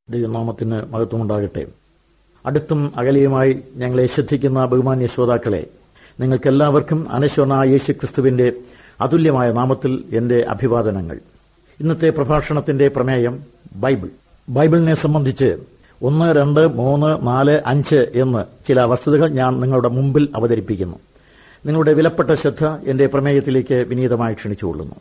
ദൈവനാമത്തിന് മഹത്വമുണ്ടാകട്ടെ അടുത്തും അകലെയുമായി ഞങ്ങളെ ശ്രദ്ധിക്കുന്ന ബഹുമാന്യ ശ്രോതാക്കളെ നിങ്ങൾക്കെല്ലാവർക്കും അനശ്വരനായ യേശു ക്രിസ്തുവിന്റെ അതുല്യമായ നാമത്തിൽ എന്റെ അഭിവാദനങ്ങൾ ഇന്നത്തെ പ്രഭാഷണത്തിന്റെ പ്രമേയം ബൈബിൾ ബൈബിളിനെ സംബന്ധിച്ച് ഒന്ന് രണ്ട് മൂന്ന് നാല് അഞ്ച് എന്ന് ചില വസ്തുതകൾ ഞാൻ നിങ്ങളുടെ മുമ്പിൽ അവതരിപ്പിക്കുന്നു നിങ്ങളുടെ വിലപ്പെട്ട ശ്രദ്ധ എന്റെ പ്രമേയത്തിലേക്ക് വിനീതമായി ക്ഷണിച്ചുകൊള്ളുന്നു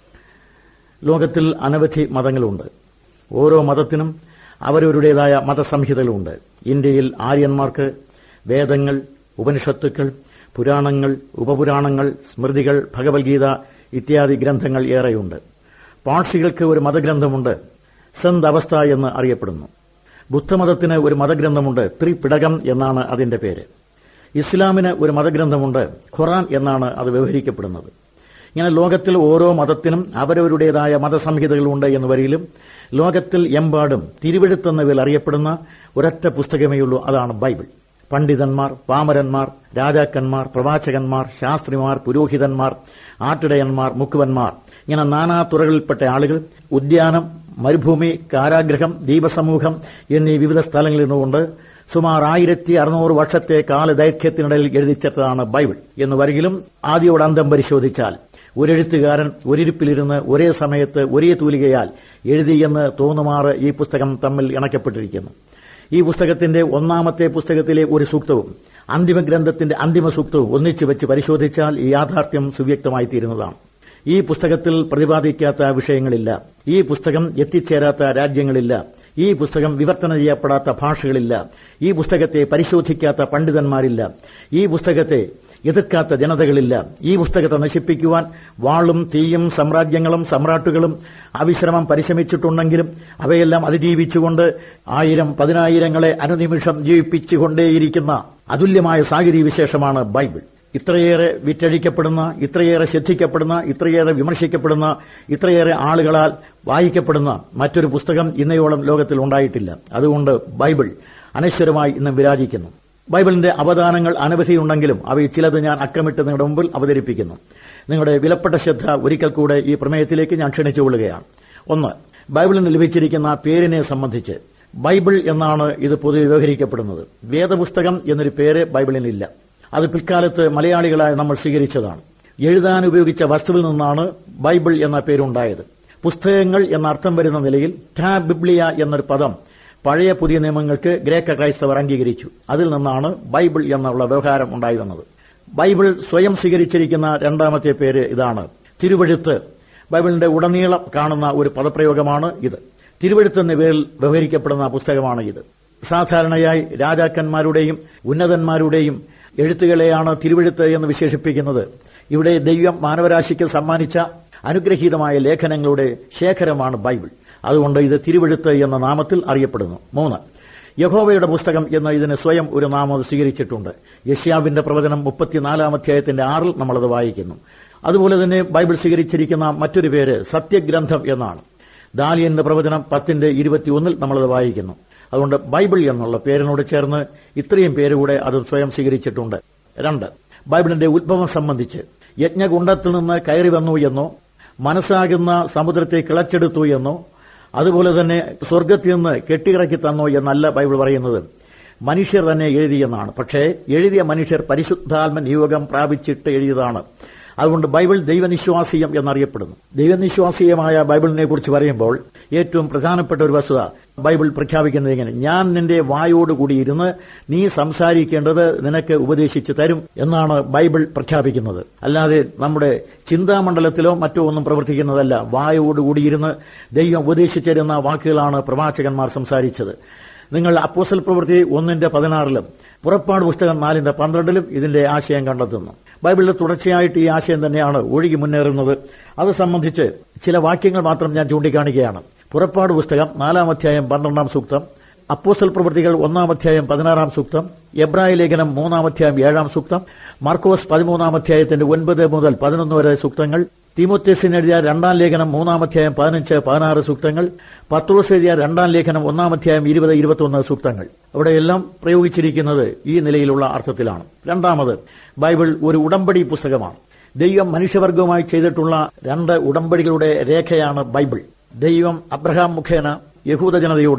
ലോകത്തിൽ അനവധി മതങ്ങളുണ്ട് ഓരോ മതത്തിനും അവരവരുടേതായ മതസംഹിതകളുണ്ട് ഇന്ത്യയിൽ ആര്യന്മാർക്ക് വേദങ്ങൾ ഉപനിഷത്തുക്കൾ പുരാണങ്ങൾ ഉപപുരാണങ്ങൾ സ്മൃതികൾ ഭഗവത്ഗീത ഇത്യാദി ഗ്രന്ഥങ്ങൾ ഏറെയുണ്ട് പാഴ്സികൾക്ക് ഒരു മതഗ്രന്ഥമുണ്ട് സന്ത് അവസ്ഥ എന്ന് അറിയപ്പെടുന്നു ബുദ്ധമതത്തിന് ഒരു മതഗ്രന്ഥമുണ്ട് ത്രിപിടകം എന്നാണ് അതിന്റെ പേര് ഇസ്ലാമിന് ഒരു മതഗ്രന്ഥമുണ്ട് ഖുറാൻ എന്നാണ് അത് വ്യവഹരിക്കപ്പെടുന്നത് ഇങ്ങനെ ലോകത്തിൽ ഓരോ മതത്തിനും അവരവരുടേതായ മതസംഹിതകളുണ്ട് എന്ന് വരിയിലും ലോകത്തിൽ എമ്പാടും തിരുവെഴുത്തെന്നതിൽ അറിയപ്പെടുന്ന ഒരൊറ്റ പുസ്തകമേയുള്ളൂ അതാണ് ബൈബിൾ പണ്ഡിതന്മാർ പാമരന്മാർ രാജാക്കന്മാർ പ്രവാചകന്മാർ ശാസ്ത്രിമാർ പുരോഹിതന്മാർ ആട്ടിടയന്മാർ മുക്കുവന്മാർ ഇങ്ങനെ നാനാ തുറകളിൽപ്പെട്ട ആളുകൾ ഉദ്യാനം മരുഭൂമി കാരാഗ്രഹം ദീപസമൂഹം എന്നീ വിവിധ സ്ഥലങ്ങളിൽ നിന്നുകൊണ്ട് സുമാർ ആയിരത്തി അറുന്നൂറ് വർഷത്തെ കാലദൈർഘ്യത്തിനിടയിൽ എഴുതിച്ചതാണ് ബൈബിൾ എന്ന് വരികിലും ആദ്യോട് അന്തം പരിശോധിച്ചാൽ ഒരെഴുത്തുകാരൻ ഒരിരുപ്പിലിരുന്ന് ഒരേ സമയത്ത് ഒരേ തൂലികയാൽ എഴുതിയെന്ന് തോന്നുമാറ് ഈ പുസ്തകം തമ്മിൽ ഇണക്കപ്പെട്ടിരിക്കുന്നു ഈ പുസ്തകത്തിന്റെ ഒന്നാമത്തെ പുസ്തകത്തിലെ ഒരു സൂക്തവും അന്തിമ ഗ്രന്ഥത്തിന്റെ അന്തിമ സൂക്തവും ഒന്നിച്ചു വെച്ച് പരിശോധിച്ചാൽ ഈ യാഥാർത്ഥ്യം സുവ്യക്തമായി തീരുന്നതാണ് ഈ പുസ്തകത്തിൽ പ്രതിപാദിക്കാത്ത വിഷയങ്ങളില്ല ഈ പുസ്തകം എത്തിച്ചേരാത്ത രാജ്യങ്ങളില്ല ഈ പുസ്തകം വിവർത്തനം ചെയ്യപ്പെടാത്ത ഭാഷകളില്ല ഈ പുസ്തകത്തെ പരിശോധിക്കാത്ത പണ്ഡിതന്മാരില്ല ഈ പുസ്തകത്തെ എതിർക്കാത്ത ജനതകളില്ല ഈ പുസ്തകത്തെ നശിപ്പിക്കുവാൻ വാളും തീയും സാമ്രാജ്യങ്ങളും സമ്രാട്ടുകളും അവിശ്രമം പരിശ്രമിച്ചിട്ടുണ്ടെങ്കിലും അവയെല്ലാം അതിജീവിച്ചുകൊണ്ട് ആയിരം പതിനായിരങ്ങളെ അനുനിമിഷം ജീവിപ്പിച്ചുകൊണ്ടേയിരിക്കുന്ന അതുല്യമായ സാഹിത്യ വിശേഷമാണ് ബൈബിൾ ഇത്രയേറെ വിറ്റഴിക്കപ്പെടുന്ന ഇത്രയേറെ ശ്രദ്ധിക്കപ്പെടുന്ന ഇത്രയേറെ വിമർശിക്കപ്പെടുന്ന ഇത്രയേറെ ആളുകളാൽ വായിക്കപ്പെടുന്ന മറ്റൊരു പുസ്തകം ഇന്നയോളം ലോകത്തിൽ ഉണ്ടായിട്ടില്ല അതുകൊണ്ട് ബൈബിൾ അനശ്വരമായി ഇന്ന് വിരാജിക്കുന്നു ബൈബിളിന്റെ അവദാനങ്ങൾ അനവധിയുണ്ടെങ്കിലും അവയിൽ ചിലത് ഞാൻ അക്കമിട്ട് നിങ്ങളുടെ മുമ്പിൽ അവതരിപ്പിക്കുന്നു നിങ്ങളുടെ വിലപ്പെട്ട ശ്രദ്ധ ഒരിക്കൽ കൂടെ ഈ പ്രമേയത്തിലേക്ക് ഞാൻ ക്ഷണിച്ചുകൊള്ളുകയാണ് ഒന്ന് ബൈബിളിന് ലഭിച്ചിരിക്കുന്ന പേരിനെ സംബന്ധിച്ച് ബൈബിൾ എന്നാണ് ഇത് പൊതുവെ വ്യവഹരിക്കപ്പെടുന്നത് വേദപുസ്തകം എന്നൊരു പേര് ബൈബിളിനില്ല അത് പിൽക്കാലത്ത് മലയാളികളായി നമ്മൾ സ്വീകരിച്ചതാണ് എഴുതാൻ ഉപയോഗിച്ച വസ്തുവിൽ നിന്നാണ് ബൈബിൾ എന്ന പേരുണ്ടായത് പുസ്തകങ്ങൾ എന്ന അർത്ഥം വരുന്ന നിലയിൽ ടാ ബിബ്ലിയ എന്നൊരു പദം പഴയ പുതിയ നിയമങ്ങൾക്ക് ഗ്രേക്ക ക്രൈസ്തവർ അംഗീകരിച്ചു അതിൽ നിന്നാണ് ബൈബിൾ എന്നുള്ള വ്യവഹാരം ഉണ്ടായി വന്നത് ബൈബിൾ സ്വയം സ്വീകരിച്ചിരിക്കുന്ന രണ്ടാമത്തെ പേര് ഇതാണ് തിരുവഴുത്ത് ബൈബിളിന്റെ ഉടനീളം കാണുന്ന ഒരു പദപ്രയോഗമാണ് ഇത് തിരുവഴുത്ത് എന്ന പേരിൽ വ്യവഹരിക്കപ്പെടുന്ന പുസ്തകമാണ് ഇത് സാധാരണയായി രാജാക്കന്മാരുടെയും ഉന്നതന്മാരുടെയും എഴുത്തുകളെയാണ് തിരുവഴുത്ത് എന്ന് വിശേഷിപ്പിക്കുന്നത് ഇവിടെ ദൈവം മാനവരാശിക്ക് സമ്മാനിച്ച അനുഗ്രഹീതമായ ലേഖനങ്ങളുടെ ശേഖരമാണ് ബൈബിൾ അതുകൊണ്ട് ഇത് തിരുവഴുത്ത് എന്ന നാമത്തിൽ അറിയപ്പെടുന്നു മൂന്ന് യഹോവയുടെ പുസ്തകം എന്ന് ഇതിന് സ്വയം ഒരു നാമം സ്വീകരിച്ചിട്ടുണ്ട് യഷ്യാവിന്റെ പ്രവചനം മുപ്പത്തിനാലാം അധ്യായത്തിന്റെ ആറിൽ നമ്മളത് വായിക്കുന്നു അതുപോലെ തന്നെ ബൈബിൾ സ്വീകരിച്ചിരിക്കുന്ന മറ്റൊരു പേര് സത്യഗ്രന്ഥം എന്നാണ് ദാലിയന്റെ പ്രവചനം പത്തിന്റെ ഇരുപത്തിയൊന്നിൽ നമ്മളത് വായിക്കുന്നു അതുകൊണ്ട് ബൈബിൾ എന്നുള്ള പേരിനോട് ചേർന്ന് ഇത്രയും പേര് കൂടെ അത് സ്വയം സ്വീകരിച്ചിട്ടുണ്ട് രണ്ട് ബൈബിളിന്റെ ഉത്ഭവം സംബന്ധിച്ച് യജ്ഞകുണ്ടത്തിൽ നിന്ന് കയറി വന്നു എന്നോ മനസ്സാകുന്ന സമുദ്രത്തെ കിളച്ചെടുത്തു എന്നോ അതുപോലെ തന്നെ സ്വർഗത്തിൽ നിന്ന് കെട്ടിയിറക്കി തന്നോ എന്നല്ല ബൈബിൾ പറയുന്നത് മനുഷ്യർ തന്നെ എഴുതിയെന്നാണ് പക്ഷേ എഴുതിയ മനുഷ്യർ പരിശുദ്ധാത്മ നിയോഗം പ്രാപിച്ചിട്ട് എഴുതിയതാണ് അതുകൊണ്ട് ബൈബിൾ ദൈവനിശ്വാസീയം എന്നറിയപ്പെടുന്നു ദൈവനിശ്വാസീയമായ ബൈബിളിനെ കുറിച്ച് പറയുമ്പോൾ ഏറ്റവും പ്രധാനപ്പെട്ട ഒരു വസ്തുത ബൈബിൾ പ്രഖ്യാപിക്കുന്നത് ഇങ്ങനെ ഞാൻ നിന്റെ വായോടുകൂടി ഇരുന്ന് നീ സംസാരിക്കേണ്ടത് നിനക്ക് ഉപദേശിച്ചു തരും എന്നാണ് ബൈബിൾ പ്രഖ്യാപിക്കുന്നത് അല്ലാതെ നമ്മുടെ ചിന്താമണ്ഡലത്തിലോ മറ്റോ ഒന്നും പ്രവർത്തിക്കുന്നതല്ല വായോടുകൂടി ഇരുന്ന് ദൈവം ഉപദേശിച്ചു തരുന്ന വാക്കുകളാണ് പ്രവാചകന്മാർ സംസാരിച്ചത് നിങ്ങൾ അപ്പോസൽ പ്രവൃത്തി ഒന്നിന്റെ പതിനാറിലും പുറപ്പാട് പുസ്തകം നാലിന്റെ പന്ത്രണ്ടിലും ഇതിന്റെ ആശയം കണ്ടെത്തുന്നു ബൈബിളിൽ തുടർച്ചയായിട്ട് ഈ ആശയം തന്നെയാണ് ഒഴുകി മുന്നേറുന്നത് അത് സംബന്ധിച്ച് ചില വാക്യങ്ങൾ മാത്രം ഞാൻ ചൂണ്ടിക്കാണിക്കുകയാണ് പുറപ്പാട് പുസ്തകം നാലാം അധ്യായം പന്ത്രണ്ടാം സൂക്തം അപ്പോസൽ പ്രവൃത്തികൾ ഒന്നാം അധ്യായം പതിനാറാം സൂക്തം എബ്രായ ലേഖനം മൂന്നാം അധ്യായം ഏഴാം സൂക്തം മാർക്കോസ് പതിമൂന്നാം അധ്യായത്തിന്റെ ഒൻപത് മുതൽ പതിനൊന്ന് വരെ സൂക്തങ്ങൾ തിമോത്യസിന് എഴുതിയ രണ്ടാം ലേഖനം മൂന്നാം അധ്യായം പതിനഞ്ച് പതിനാറ് സൂക്തങ്ങൾ പത്രോസ് എഴുതിയ രണ്ടാം ലേഖനം ഒന്നാം അധ്യായം ഇരുപത് ഇരുപത്തൊന്ന് സൂക്തങ്ങൾ അവിടെയെല്ലാം പ്രയോഗിച്ചിരിക്കുന്നത് ഈ നിലയിലുള്ള അർത്ഥത്തിലാണ് രണ്ടാമത് ബൈബിൾ ഒരു ഉടമ്പടി പുസ്തകമാണ് ദൈവം മനുഷ്യവർഗവുമായി ചെയ്തിട്ടുള്ള രണ്ട് ഉടമ്പടികളുടെ രേഖയാണ് ബൈബിൾ ദൈവം അബ്രഹാം മുഖേന യഹൂദ ജനതയോടും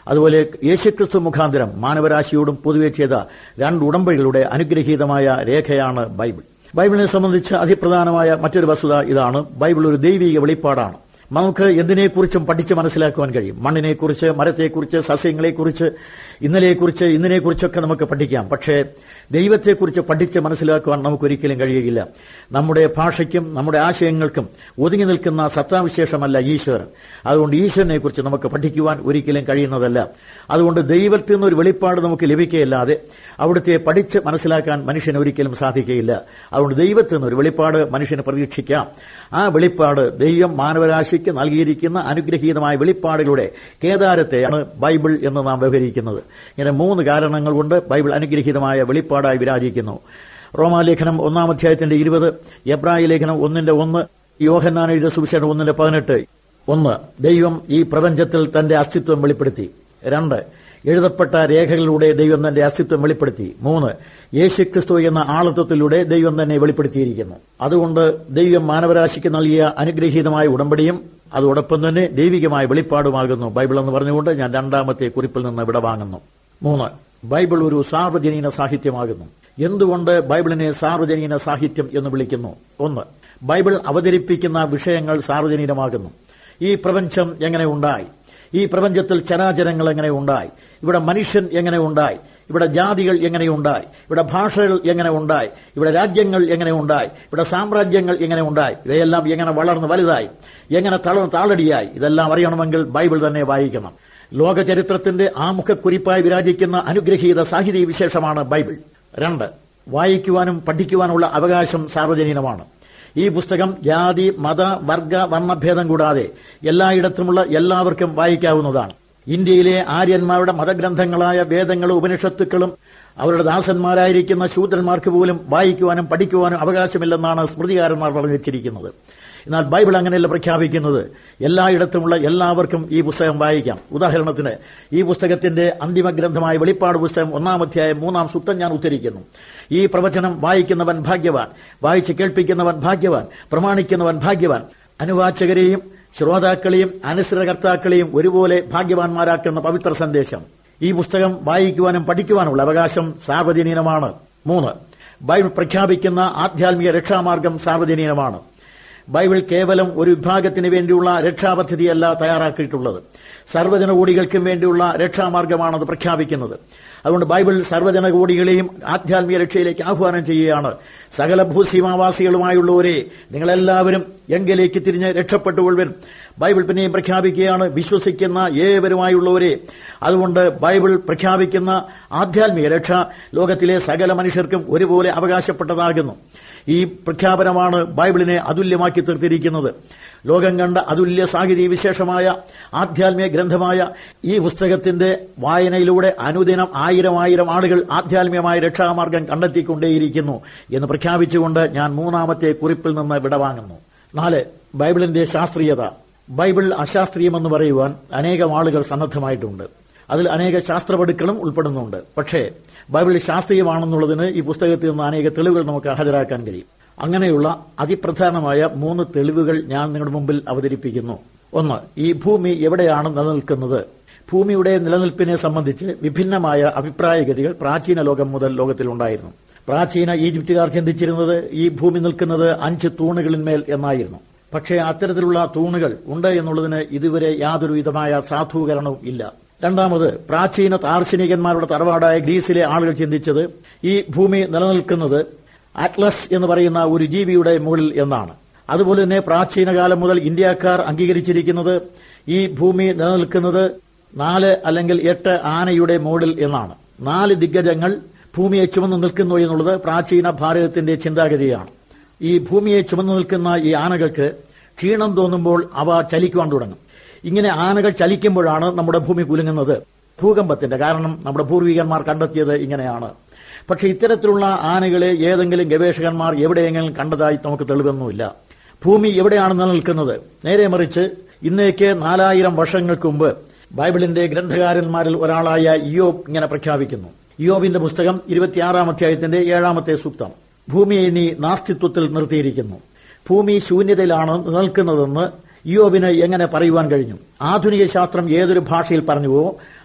അതുപോലെ യേശുക്രിസ്തു മുഖാന്തരം മാനവരാശിയോടും പൊതുവെ ചെയ്ത രണ്ട് ഉടമ്പടികളുടെ അനുഗ്രഹീതമായ രേഖയാണ് ബൈബിൾ ബൈബിളിനെ സംബന്ധിച്ച് അതിപ്രധാനമായ മറ്റൊരു വസ്തുത ഇതാണ് ബൈബിൾ ഒരു ദൈവിക വെളിപ്പാടാണ് നമുക്ക് എന്തിനെക്കുറിച്ചും പഠിച്ച് മനസ്സിലാക്കുവാൻ കഴിയും മണ്ണിനെക്കുറിച്ച് മരത്തെക്കുറിച്ച് സസ്യങ്ങളെക്കുറിച്ച് ഇന്നലെയെക്കുറിച്ച് ഇന്നിനെക്കുറിച്ചൊക്കെ നമുക്ക് പഠിക്കാം പക്ഷേ ദൈവത്തെക്കുറിച്ച് പഠിച്ച് മനസ്സിലാക്കുവാൻ നമുക്കൊരിക്കലും കഴിയുകയില്ല നമ്മുടെ ഭാഷയ്ക്കും നമ്മുടെ ആശയങ്ങൾക്കും ഒതുങ്ങി നിൽക്കുന്ന സത്താവിശേഷമല്ല ഈശ്വരൻ അതുകൊണ്ട് ഈശ്വരനെ കുറിച്ച് നമുക്ക് പഠിക്കുവാൻ ഒരിക്കലും കഴിയുന്നതല്ല അതുകൊണ്ട് ദൈവത്തിൽ നിന്ന് ഒരു വെളിപ്പാട് നമുക്ക് ലഭിക്കുകയല്ലാതെ അവിടുത്തെ പഠിച്ച് മനസ്സിലാക്കാൻ മനുഷ്യന് ഒരിക്കലും സാധിക്കുകയില്ല അതുകൊണ്ട് ദൈവത്തിൽ നിന്ന് ഒരു വെളിപ്പാട് മനുഷ്യന് പ്രതീക്ഷിക്കാം ആ വെളിപ്പാട് ദൈവം മാനവരാശിക്ക് നൽകിയിരിക്കുന്ന അനുഗ്രഹീതമായ വെളിപ്പാടുകളുടെ കേദാരത്തെയാണ് ബൈബിൾ എന്ന് നാം വ്യവഹരിക്കുന്നത് ഇങ്ങനെ മൂന്ന് കാരണങ്ങൾ കൊണ്ട് ബൈബിൾ അനുഗ്രഹീതമായ വെളിപ്പാടായി വിരാജിക്കുന്നു റോമാലേഖനം ഒന്നാം അധ്യായത്തിന്റെ ഇരുപത് എബ്രായ ലേഖനം ഒന്നിന്റെ ഒന്ന് യോഹന്നാൻ എഴുതിയ സുവിശേഷം ഒന്നിന്റെ പതിനെട്ട് ഒന്ന് ദൈവം ഈ പ്രപഞ്ചത്തിൽ തന്റെ അസ്തിത്വം വെളിപ്പെടുത്തി രണ്ട് എഴുതപ്പെട്ട രേഖകളിലൂടെ ദൈവം തന്റെ അസ്തിത്വം വെളിപ്പെടുത്തി മൂന്ന് യേശുക്രിസ്തു എന്ന ആളത്വത്തിലൂടെ ദൈവം തന്നെ വെളിപ്പെടുത്തിയിരിക്കുന്നു അതുകൊണ്ട് ദൈവം മാനവരാശിക്ക് നൽകിയ അനുഗ്രഹീതമായ ഉടമ്പടിയും അതോടൊപ്പം തന്നെ ദൈവികമായ വെളിപ്പാടുമാകുന്നു ബൈബിൾ എന്ന് പറഞ്ഞുകൊണ്ട് ഞാൻ രണ്ടാമത്തെ കുറിപ്പിൽ നിന്ന് വിടവാങ്ങുന്നു മൂന്ന് ബൈബിൾ ഒരു സാർവജനീന സാഹിത്യമാകുന്നു എന്തുകൊണ്ട് ബൈബിളിനെ സാർവജനീന സാഹിത്യം എന്ന് വിളിക്കുന്നു ഒന്ന് ബൈബിൾ അവതരിപ്പിക്കുന്ന വിഷയങ്ങൾ സാർവജനീനമാകുന്നു ഈ പ്രപഞ്ചം എങ്ങനെ ഉണ്ടായി ഈ പ്രപഞ്ചത്തിൽ ചരാചരങ്ങൾ എങ്ങനെ ഉണ്ടായി ഇവിടെ മനുഷ്യൻ എങ്ങനെ ഉണ്ടായി ഇവിടെ ജാതികൾ എങ്ങനെ ഉണ്ടായി ഇവിടെ ഭാഷകൾ എങ്ങനെ ഉണ്ടായി ഇവിടെ രാജ്യങ്ങൾ എങ്ങനെ ഉണ്ടായി ഇവിടെ സാമ്രാജ്യങ്ങൾ എങ്ങനെ ഉണ്ടായി ഇവയെല്ലാം എങ്ങനെ വളർന്ന് വലുതായി എങ്ങനെ തളർന്ന് താളടിയായി ഇതെല്ലാം അറിയണമെങ്കിൽ ബൈബിൾ തന്നെ വായിക്കണം ലോക ചരിത്രത്തിന്റെ ആമുഖക്കുറിപ്പായി വിരാജിക്കുന്ന അനുഗ്രഹീത സാഹിത്യ വിശേഷമാണ് ബൈബിൾ രണ്ട് വായിക്കുവാനും പഠിക്കുവാനുള്ള അവകാശം സാർവജനീനമാണ് ഈ പുസ്തകം ജാതി മത വർഗ വർണ്ണഭേദം കൂടാതെ എല്ലായിടത്തുമുള്ള എല്ലാവർക്കും വായിക്കാവുന്നതാണ് ഇന്ത്യയിലെ ആര്യന്മാരുടെ മതഗ്രന്ഥങ്ങളായ വേദങ്ങളും ഉപനിഷത്തുക്കളും അവരുടെ ദാസന്മാരായിരിക്കുന്ന ശൂദ്രന്മാർക്ക് പോലും വായിക്കുവാനും പഠിക്കുവാനും അവകാശമില്ലെന്നാണ് സ്മൃതികാരന്മാർ പറഞ്ഞു വെച്ചിരിക്കുന്നത് എന്നാൽ ബൈബിൾ അങ്ങനെയല്ല പ്രഖ്യാപിക്കുന്നത് എല്ലായിടത്തുമുള്ള എല്ലാവർക്കും ഈ പുസ്തകം വായിക്കാം ഉദാഹരണത്തിന് ഈ പുസ്തകത്തിന്റെ അന്തിമ ഗ്രന്ഥമായ വെളിപ്പാട് പുസ്തകം ഒന്നാം അധ്യായം മൂന്നാം സുത്തം ഞാൻ ഉദ്ധരിക്കുന്നു ഈ പ്രവചനം വായിക്കുന്നവൻ ഭാഗ്യവാൻ വായിച്ച് കേൾപ്പിക്കുന്നവൻ ഭാഗ്യവാൻ പ്രമാണിക്കുന്നവൻ ഭാഗ്യവാൻ അനുവാചകരെയും ശ്രോതാക്കളെയും അനുസൃതകർത്താക്കളെയും ഒരുപോലെ ഭാഗ്യവാന്മാരാക്കുന്ന പവിത്ര സന്ദേശം ഈ പുസ്തകം വായിക്കുവാനും പഠിക്കുവാനുമുള്ള അവകാശം സാർവജനീനമാണ് മൂന്ന് ബൈബിൾ പ്രഖ്യാപിക്കുന്ന ആധ്യാത്മിക രക്ഷാമാർഗം സാർവജനീനമാണ് ബൈബിൾ കേവലം ഒരു വിഭാഗത്തിന് വേണ്ടിയുള്ള രക്ഷാപദ്ധതിയല്ല തയ്യാറാക്കിയിട്ടുള്ളത് സർവ്വജനകൂടികൾക്കും വേണ്ടിയുള്ള രക്ഷാമാർഗമാണത് പ്രഖ്യാപിക്കുന്നത് അതുകൊണ്ട് ബൈബിൾ സർവ്വജനകൂടികളെയും ആധ്യാത്മിക രക്ഷയിലേക്ക് ആഹ്വാനം ചെയ്യുകയാണ് സകല ഭൂസീമാവാസികളുമായുള്ളവരെ നിങ്ങളെല്ലാവരും എങ്കിലേക്ക് തിരിഞ്ഞ് രക്ഷപ്പെട്ടുകൊള്ളുവൻ ബൈബിൾ പിന്നെയും പ്രഖ്യാപിക്കുകയാണ് വിശ്വസിക്കുന്ന ഏവരുമായുള്ളവരെ അതുകൊണ്ട് ബൈബിൾ പ്രഖ്യാപിക്കുന്ന ആധ്യാത്മിക രക്ഷ ലോകത്തിലെ സകല മനുഷ്യർക്കും ഒരുപോലെ അവകാശപ്പെട്ടതാകുന്നു ഈ പ്രഖ്യാപനമാണ് ബൈബിളിനെ അതുല്യമാക്കി തീർത്തിരിക്കുന്നത് ലോകം കണ്ട അതുല്യ സാഹിത്യ വിശേഷമായ ആധ്യാത്മിക ഗ്രന്ഥമായ ഈ പുസ്തകത്തിന്റെ വായനയിലൂടെ അനുദിനം ആയിരം ആയിരം ആളുകൾ ആധ്യാത്മികമായ രക്ഷാമാർഗം കണ്ടെത്തിക്കൊണ്ടേയിരിക്കുന്നു എന്ന് പ്രഖ്യാപിച്ചുകൊണ്ട് ഞാൻ മൂന്നാമത്തെ കുറിപ്പിൽ നിന്ന് വിടവാങ്ങുന്നു നാല് ബൈബിളിന്റെ ശാസ്ത്രീയത ബൈബിൾ അശാസ്ത്രീയമെന്ന് പറയുവാൻ അനേകം ആളുകൾ സന്നദ്ധമായിട്ടുണ്ട് അതിൽ അനേക ശാസ്ത്രപടുക്കളും ഉൾപ്പെടുന്നുണ്ട് പക്ഷേ ബൈബിൾ ശാസ്ത്രീയമാണെന്നുള്ളതിന് ഈ പുസ്തകത്തിൽ നിന്ന് അനേക തെളിവുകൾ നമുക്ക് ഹാജരാക്കാൻ കഴിയും അങ്ങനെയുള്ള അതിപ്രധാനമായ മൂന്ന് തെളിവുകൾ ഞാൻ നിങ്ങളുടെ മുമ്പിൽ അവതരിപ്പിക്കുന്നു ഒന്ന് ഈ ഭൂമി എവിടെയാണ് നിലനിൽക്കുന്നത് ഭൂമിയുടെ നിലനിൽപ്പിനെ സംബന്ധിച്ച് വിഭിന്നമായ അഭിപ്രായഗതികൾ പ്രാചീന ലോകം മുതൽ ലോകത്തിലുണ്ടായിരുന്നു പ്രാചീന ഈജിപ്തുകാർ ചിന്തിച്ചിരുന്നത് ഈ ഭൂമി നിൽക്കുന്നത് അഞ്ച് തൂണുകളിന്മേൽ എന്നായിരുന്നു പക്ഷേ അത്തരത്തിലുള്ള തൂണുകൾ ഉണ്ട് എന്നുള്ളതിന് ഇതുവരെ യാതൊരു വിധമായ സാധൂകരണവും ഇല്ല രണ്ടാമത് പ്രാചീന ദാർശനികന്മാരുടെ തറവാടായ ഗ്രീസിലെ ആളുകൾ ചിന്തിച്ചത് ഈ ഭൂമി നിലനിൽക്കുന്നത് അറ്റ്ലസ് എന്ന് പറയുന്ന ഒരു ജീവിയുടെ മുകളിൽ എന്നാണ് അതുപോലെ തന്നെ പ്രാചീനകാലം മുതൽ ഇന്ത്യക്കാർ അംഗീകരിച്ചിരിക്കുന്നത് ഈ ഭൂമി നിലനിൽക്കുന്നത് നാല് അല്ലെങ്കിൽ എട്ട് ആനയുടെ മുകളിൽ എന്നാണ് നാല് ദിഗ്ഗജങ്ങൾ ഭൂമിയെ ചുമന്നു നിൽക്കുന്നു എന്നുള്ളത് പ്രാചീന ഭാരതത്തിന്റെ ചിന്താഗതിയാണ് ഈ ഭൂമിയെ ചുമന്നു നിൽക്കുന്ന ഈ ആനകൾക്ക് ക്ഷീണം തോന്നുമ്പോൾ അവ ചലിക്കുവാൻ തുടങ്ങും ഇങ്ങനെ ആനകൾ ചലിക്കുമ്പോഴാണ് നമ്മുടെ ഭൂമി കുലുങ്ങുന്നത് ഭൂകമ്പത്തിന്റെ കാരണം നമ്മുടെ പൂർവികന്മാർ കണ്ടെത്തിയത് ഇങ്ങനെയാണ് പക്ഷെ ഇത്തരത്തിലുള്ള ആനകളെ ഏതെങ്കിലും ഗവേഷകന്മാർ എവിടെയെങ്കിലും കണ്ടതായി നമുക്ക് തെളിവൊന്നുമില്ല ഭൂമി എവിടെയാണ് നിലനിൽക്കുന്നത് നേരെ മറിച്ച് ഇന്നേക്ക് നാലായിരം വർഷങ്ങൾക്ക് മുമ്പ് ബൈബിളിന്റെ ഗ്രന്ഥകാരന്മാരിൽ ഒരാളായ ഇയോബ് ഇങ്ങനെ പ്രഖ്യാപിക്കുന്നു ഇയോബിന്റെ പുസ്തകം ഇരുപത്തിയാറാം അധ്യായത്തിന്റെ ഏഴാമത്തെ സൂക്തം ഭൂമിയെ ഇനി നാസ്തിത്വത്തിൽ നിർത്തിയിരിക്കുന്നു ഭൂമി ശൂന്യതയിലാണ് നിൽക്കുന്നതെന്ന് ഇയോബിന് എങ്ങനെ പറയുവാൻ കഴിഞ്ഞു ആധുനിക ശാസ്ത്രം ഏതൊരു ഭാഷയിൽ പറഞ്ഞുവോ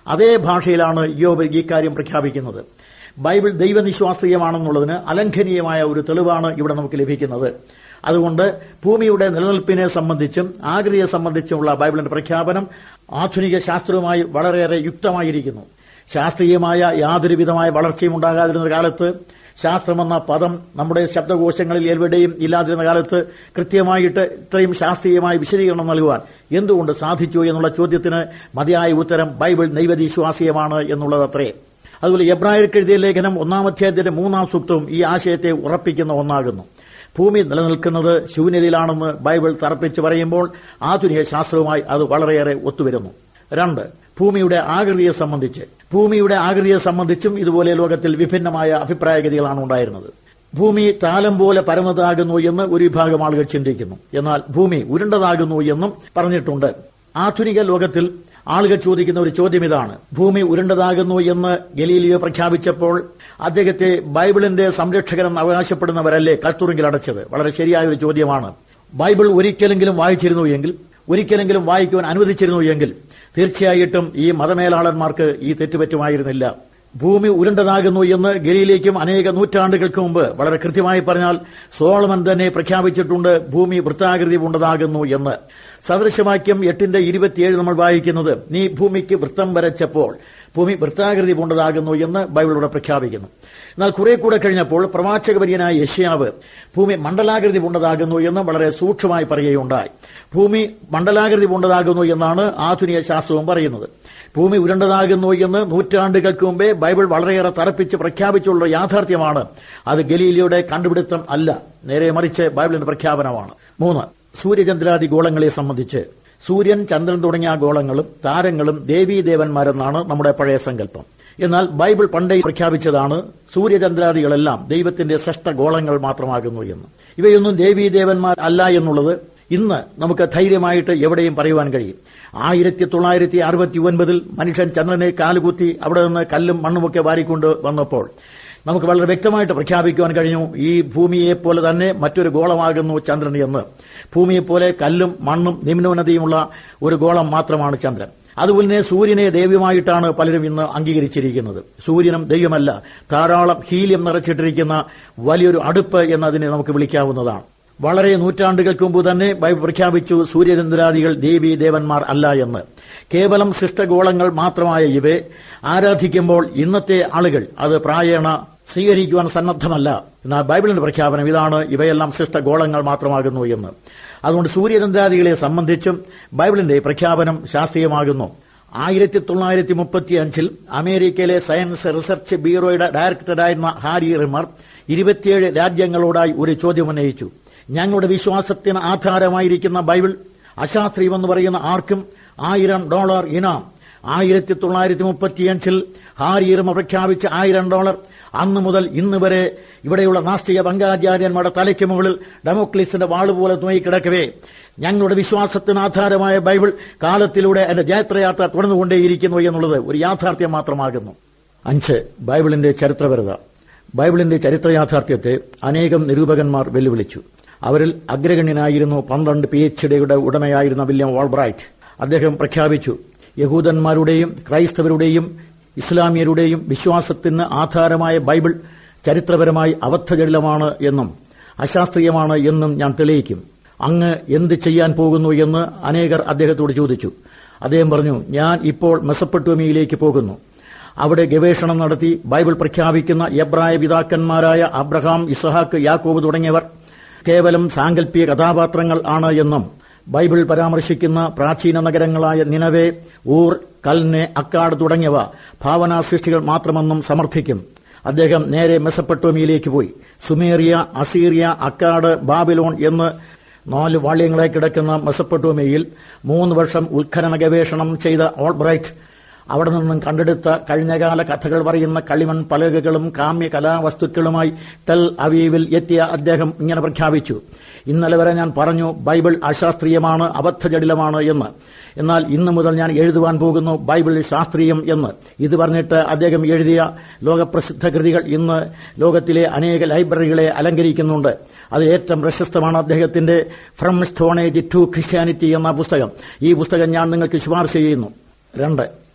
അതേ ഭാഷയിലാണ് യോബ് ഈ കാര്യം പ്രഖ്യാപിക്കുന്നത് ബൈബിൾ ദൈവനിശ്വാസീയമാണെന്നുള്ളതിന് അലംഘനീയമായ ഒരു തെളിവാണ് ഇവിടെ നമുക്ക് ലഭിക്കുന്നത് അതുകൊണ്ട് ഭൂമിയുടെ നിലനിൽപ്പിനെ സംബന്ധിച്ചും ആകൃതിയെ സംബന്ധിച്ചുമുള്ള ബൈബിളിന്റെ പ്രഖ്യാപനം ആധുനിക ശാസ്ത്രവുമായി വളരെയേറെ യുക്തമായിരിക്കുന്നു ശാസ്ത്രീയമായ യാതൊരുവിധമായ വളർച്ചയും ഉണ്ടാകാതിരുന്ന കാലത്ത് ശാസ്ത്രമെന്ന പദം നമ്മുടെ ശബ്ദകോശങ്ങളിൽ എവിടെയും ഇല്ലാതിരുന്ന കാലത്ത് കൃത്യമായിട്ട് ഇത്രയും ശാസ്ത്രീയമായ വിശദീകരണം നൽകുവാൻ എന്തുകൊണ്ട് സാധിച്ചു എന്നുള്ള ചോദ്യത്തിന് മതിയായ ഉത്തരം ബൈബിൾ നൈവവിശ്വാസീയമാണ് എന്നുള്ളതത്രേ അതുപോലെ എബ്രായർക്ക് എഴുതിയ ലേഖനം ഒന്നാം അധ്യായത്തിന്റെ മൂന്നാം സൂക്തവും ഈ ആശയത്തെ ഉറപ്പിക്കുന്ന ഒന്നാകുന്നു ഭൂമി നിലനിൽക്കുന്നത് ശൂന്യതയിലാണെന്ന് ബൈബിൾ തറപ്പിച്ച് പറയുമ്പോൾ ആധുനിക ശാസ്ത്രവുമായി അത് വളരെയേറെ ഒത്തുവരുന്നു രണ്ട് ഭൂമിയുടെ ആകൃതിയെ സംബന്ധിച്ച് ഭൂമിയുടെ ആകൃതിയെ സംബന്ധിച്ചും ഇതുപോലെ ലോകത്തിൽ വിഭിന്നമായ അഭിപ്രായഗതികളാണ് ഉണ്ടായിരുന്നത് ഭൂമി താലം പോലെ പരന്നതാകുന്നു എന്ന് ഒരു വിഭാഗം ആളുകൾ ചിന്തിക്കുന്നു എന്നാൽ ഭൂമി ഉരുണ്ടതാകുന്നു എന്നും പറഞ്ഞിട്ടുണ്ട് ആധുനിക ലോകത്തിൽ ആളുകൾ ചോദിക്കുന്ന ഒരു ചോദ്യം ഇതാണ് ഭൂമി ഉരുണ്ടതാകുന്നു എന്ന് ഗലീലിയോ പ്രഖ്യാപിച്ചപ്പോൾ അദ്ദേഹത്തെ ബൈബിളിന്റെ സംരക്ഷകരെന്ന് അവകാശപ്പെടുന്നവരല്ലേ കൽത്തുറുങ്കിൽ അടച്ചത് വളരെ ശരിയായ ഒരു ചോദ്യമാണ് ബൈബിൾ ഒരിക്കലെങ്കിലും വായിച്ചിരുന്നു എങ്കിൽ ഒരിക്കലെങ്കിലും വായിക്കുവാൻ അനുവദിച്ചിരുന്നു എങ്കിൽ തീർച്ചയായിട്ടും ഈ മതമേലാളന്മാർക്ക് ഈ തെറ്റുപറ്റുമായിരുന്നില്ല ഭൂമി ഉരുണ്ടതാകുന്നു എന്ന് ഗലിയിലേക്കും അനേക നൂറ്റാണ്ടുകൾക്ക് മുമ്പ് വളരെ കൃത്യമായി പറഞ്ഞാൽ സോളമൻ തന്നെ പ്രഖ്യാപിച്ചിട്ടുണ്ട് ഭൂമി വൃത്താകൃതി ഉണ്ടതാകുന്നു എന്ന് സദൃശവാക്യം എട്ടിന്റെ ഇരുപത്തിയേഴ് നമ്മൾ വായിക്കുന്നത് നീ ഭൂമിക്ക് വൃത്തം വരച്ചപ്പോൾ ഭൂമി വൃത്താകൃതി പൂണ്ടതാകുന്നു എന്ന് ബൈബിളിലൂടെ പ്രഖ്യാപിക്കുന്നു എന്നാൽ കുറെ കൂടെ കഴിഞ്ഞപ്പോൾ പ്രവാചകപര്യനായ യഷ്യാവ് ഭൂമി മണ്ഡലാകൃതി പൂണ്ടതാകുന്നു എന്ന് വളരെ സൂക്ഷ്മമായി പറയുകയുണ്ടായി ഭൂമി മണ്ഡലാകൃതി പൂണ്ടതാകുന്നു എന്നാണ് ആധുനിക ശാസ്ത്രവും പറയുന്നത് ഭൂമി ഉരുണ്ടതാകുന്നു എന്ന് നൂറ്റാണ്ടുകൾക്ക് മുമ്പേ ബൈബിൾ വളരെയേറെ തറപ്പിച്ച് പ്രഖ്യാപിച്ചുള്ള യാഥാർത്ഥ്യമാണ് അത് ഗലീലിയുടെ കണ്ടുപിടുത്തം അല്ല നേരെ മറിച്ച് ബൈബിളിന്റെ പ്രഖ്യാപനമാണ് മൂന്ന് സൂര്യചന്ദ്രാദി ഗോളങ്ങളെ സംബന്ധിച്ച് സൂര്യൻ ചന്ദ്രൻ തുടങ്ങിയ ഗോളങ്ങളും താരങ്ങളും ദേവീദേവന്മാരെന്നാണ് നമ്മുടെ പഴയ സങ്കല്പം എന്നാൽ ബൈബിൾ പണ്ടേ പ്രഖ്യാപിച്ചതാണ് സൂര്യചന്ദ്രാദികളെല്ലാം ദൈവത്തിന്റെ സൃഷ്ടഗോളങ്ങൾ മാത്രമാകുന്നു എന്ന് ഇവയൊന്നും ദേവീദേവന്മാർ അല്ല എന്നുള്ളത് ഇന്ന് നമുക്ക് ധൈര്യമായിട്ട് എവിടെയും പറയുവാൻ കഴിയും ആയിരത്തി തൊള്ളായിരത്തി അറുപത്തി ഒൻപതിൽ മനുഷ്യൻ ചന്ദ്രനെ കാലുകുത്തി അവിടെ നിന്ന് കല്ലും മണ്ണുമൊക്കെ വാരിക്കൊണ്ട് വന്നപ്പോൾ നമുക്ക് വളരെ വ്യക്തമായിട്ട് പ്രഖ്യാപിക്കുവാൻ കഴിഞ്ഞു ഈ ഭൂമിയെ പോലെ തന്നെ മറ്റൊരു ഗോളമാകുന്നു ചന്ദ്രൻ എന്ന് ഭൂമിയെപ്പോലെ കല്ലും മണ്ണും നിമ്നോന്നതിയുമുള്ള ഒരു ഗോളം മാത്രമാണ് ചന്ദ്രൻ അതുപോലെ തന്നെ സൂര്യനെ ദൈവമായിട്ടാണ് പലരും ഇന്ന് അംഗീകരിച്ചിരിക്കുന്നത് സൂര്യനും ദൈവമല്ല ധാരാളം ഹീലിയം നിറച്ചിട്ടിരിക്കുന്ന വലിയൊരു അടുപ്പ് എന്നതിനെ നമുക്ക് വിളിക്കാവുന്നതാണ് വളരെ നൂറ്റാണ്ടുകൾക്ക് മുമ്പ് തന്നെ ബൈബിൾ പ്രഖ്യാപിച്ചു സൂര്യചന്ദ്രാദികൾ ദേവി ദേവന്മാർ അല്ല എന്ന് കേവലം സൃഷ്ടഗോളങ്ങൾ മാത്രമായ ഇവയെ ആരാധിക്കുമ്പോൾ ഇന്നത്തെ ആളുകൾ അത് പ്രായേണ സ്വീകരിക്കുവാൻ സന്നദ്ധമല്ല എന്നാൽ ബൈബിളിന്റെ പ്രഖ്യാപനം ഇതാണ് ഇവയെല്ലാം സൃഷ്ടഗോളങ്ങൾ മാത്രമാകുന്നു എന്ന് അതുകൊണ്ട് സൂര്യചന്ദ്രാദികളെ സംബന്ധിച്ചും ബൈബിളിന്റെ പ്രഖ്യാപനം ശാസ്ത്രീയമാകുന്നു ആയിരത്തി തൊള്ളായിരത്തി മുപ്പത്തി അഞ്ചിൽ അമേരിക്കയിലെ സയൻസ് റിസർച്ച് ബ്യൂറോയുടെ ഡയറക്ടറായിരുന്ന ഹാരി റിമർ ഇരുപത്തിയേഴ് രാജ്യങ്ങളോടായി ഒരു ചോദ്യം ഉന്നയിച്ചു ഞങ്ങളുടെ വിശ്വാസത്തിന് ആധാരമായിരിക്കുന്ന ബൈബിൾ അശാസ്ത്രീയമെന്ന് പറയുന്ന ആർക്കും ആയിരം ഡോളർ ഇനാം ആയിരത്തി തൊള്ളായിരത്തി മുപ്പത്തിയഞ്ചിൽ ഹാരിയർമ പ്രഖ്യാപിച്ച ആയിരം ഡോളർ അന്ന് മുതൽ ഇന്ന് വരെ ഇവിടെയുള്ള നാസ്തിക പങ്കാചാര്യന്മാരുടെ തലയ്ക്ക് മുകളിൽ ഡെമോക്ലിസിന്റെ വാളുപോലെ തൂങ്ങിക്കിടക്കവേ ഞങ്ങളുടെ വിശ്വാസത്തിന് ആധാരമായ ബൈബിൾ കാലത്തിലൂടെ എന്റെ ജയത്രയാത്ര തുടർന്നുകൊണ്ടേയിരിക്കുന്നു എന്നുള്ളത് ഒരു യാഥാർത്ഥ്യം മാത്രമാകുന്നു അഞ്ച് ബൈബിളിന്റെ ചരിത്രപരത ബൈബിളിന്റെ ചരിത്ര യാഥാർത്ഥ്യത്തെ അനേകം നിരൂപകന്മാർ വെല്ലുവിളിച്ചു അവരിൽ അഗ്രഗണ്യനായിരുന്നു പന്ത്രണ്ട് പി എച്ച് ഡിയുടെ ഉടമയായിരുന്ന വില്യം വാൾബ്രൈറ്റ് അദ്ദേഹം പ്രഖ്യാപിച്ചു യഹൂദന്മാരുടെയും ക്രൈസ്തവരുടെയും ഇസ്ലാമിയരുടെയും വിശ്വാസത്തിന് ആധാരമായ ബൈബിൾ ചരിത്രപരമായി അബദ്ധജടിലമാണ് എന്നും അശാസ്ത്രീയമാണ് എന്നും ഞാൻ തെളിയിക്കും അങ്ങ് എന്ത് ചെയ്യാൻ പോകുന്നു എന്ന് അനേകർ അദ്ദേഹത്തോട് ചോദിച്ചു അദ്ദേഹം പറഞ്ഞു ഞാൻ ഇപ്പോൾ മെസപ്പൊട്ടോമിയയിലേക്ക് പോകുന്നു അവിടെ ഗവേഷണം നടത്തി ബൈബിൾ പ്രഖ്യാപിക്കുന്ന എബ്രായ പിതാക്കന്മാരായ അബ്രഹാം ഇസഹാക്ക് യാക്കോബ് തുടങ്ങിയവർ കേവലം സാങ്കല്പിക കഥാപാത്രങ്ങൾ ആണ് എന്നും ബൈബിൾ പരാമർശിക്കുന്ന പ്രാചീന നഗരങ്ങളായ നിനവെ ഊർ കൽനെ അക്കാട് തുടങ്ങിയവ ഭാവനാ സൃഷ്ടികൾ മാത്രമെന്നും സമർത്ഥിക്കും അദ്ദേഹം നേരെ മെസപ്പൊട്ടോമിയയിലേക്ക് പോയി സുമേറിയ അസീറിയ അക്കാട് ബാബിലോൺ എന്ന് നാല് വാള്യങ്ങളായി കിടക്കുന്ന മെസപ്പൊട്ടോമിയയിൽ മൂന്ന് വർഷം ഉത്ഖനന ഗവേഷണം ചെയ്ത ഓൾബ്രൈറ്റ് അവിടെ നിന്നും കണ്ടെടുത്ത കഴിഞ്ഞകാല കഥകൾ പറയുന്ന കളിമൺ പലകകളും കാമ്യ കലാവസ്തുക്കളുമായി ടെൽ അവീവിൽ എത്തിയ അദ്ദേഹം ഇങ്ങനെ പ്രഖ്യാപിച്ചു ഇന്നലെ വരെ ഞാൻ പറഞ്ഞു ബൈബിൾ അശാസ്ത്രീയമാണ് അബദ്ധജടിലമാണ് എന്ന് എന്നാൽ ഇന്നു മുതൽ ഞാൻ എഴുതുവാൻ പോകുന്നു ബൈബിൾ ശാസ്ത്രീയം എന്ന് ഇത് പറഞ്ഞിട്ട് അദ്ദേഹം എഴുതിയ ലോകപ്രസിദ്ധ കൃതികൾ ഇന്ന് ലോകത്തിലെ അനേക ലൈബ്രറികളെ അലങ്കരിക്കുന്നുണ്ട് അത് ഏറ്റവും പ്രശസ്തമാണ് അദ്ദേഹത്തിന്റെ ഫ്രം സ്റ്റോണേജ് ടു ക്രിസ്ത്യാനിറ്റി എന്ന പുസ്തകം ഈ പുസ്തകം ഞാൻ നിങ്ങൾക്ക് ശുപാർശ ചെയ്യുന്നു രണ്ട്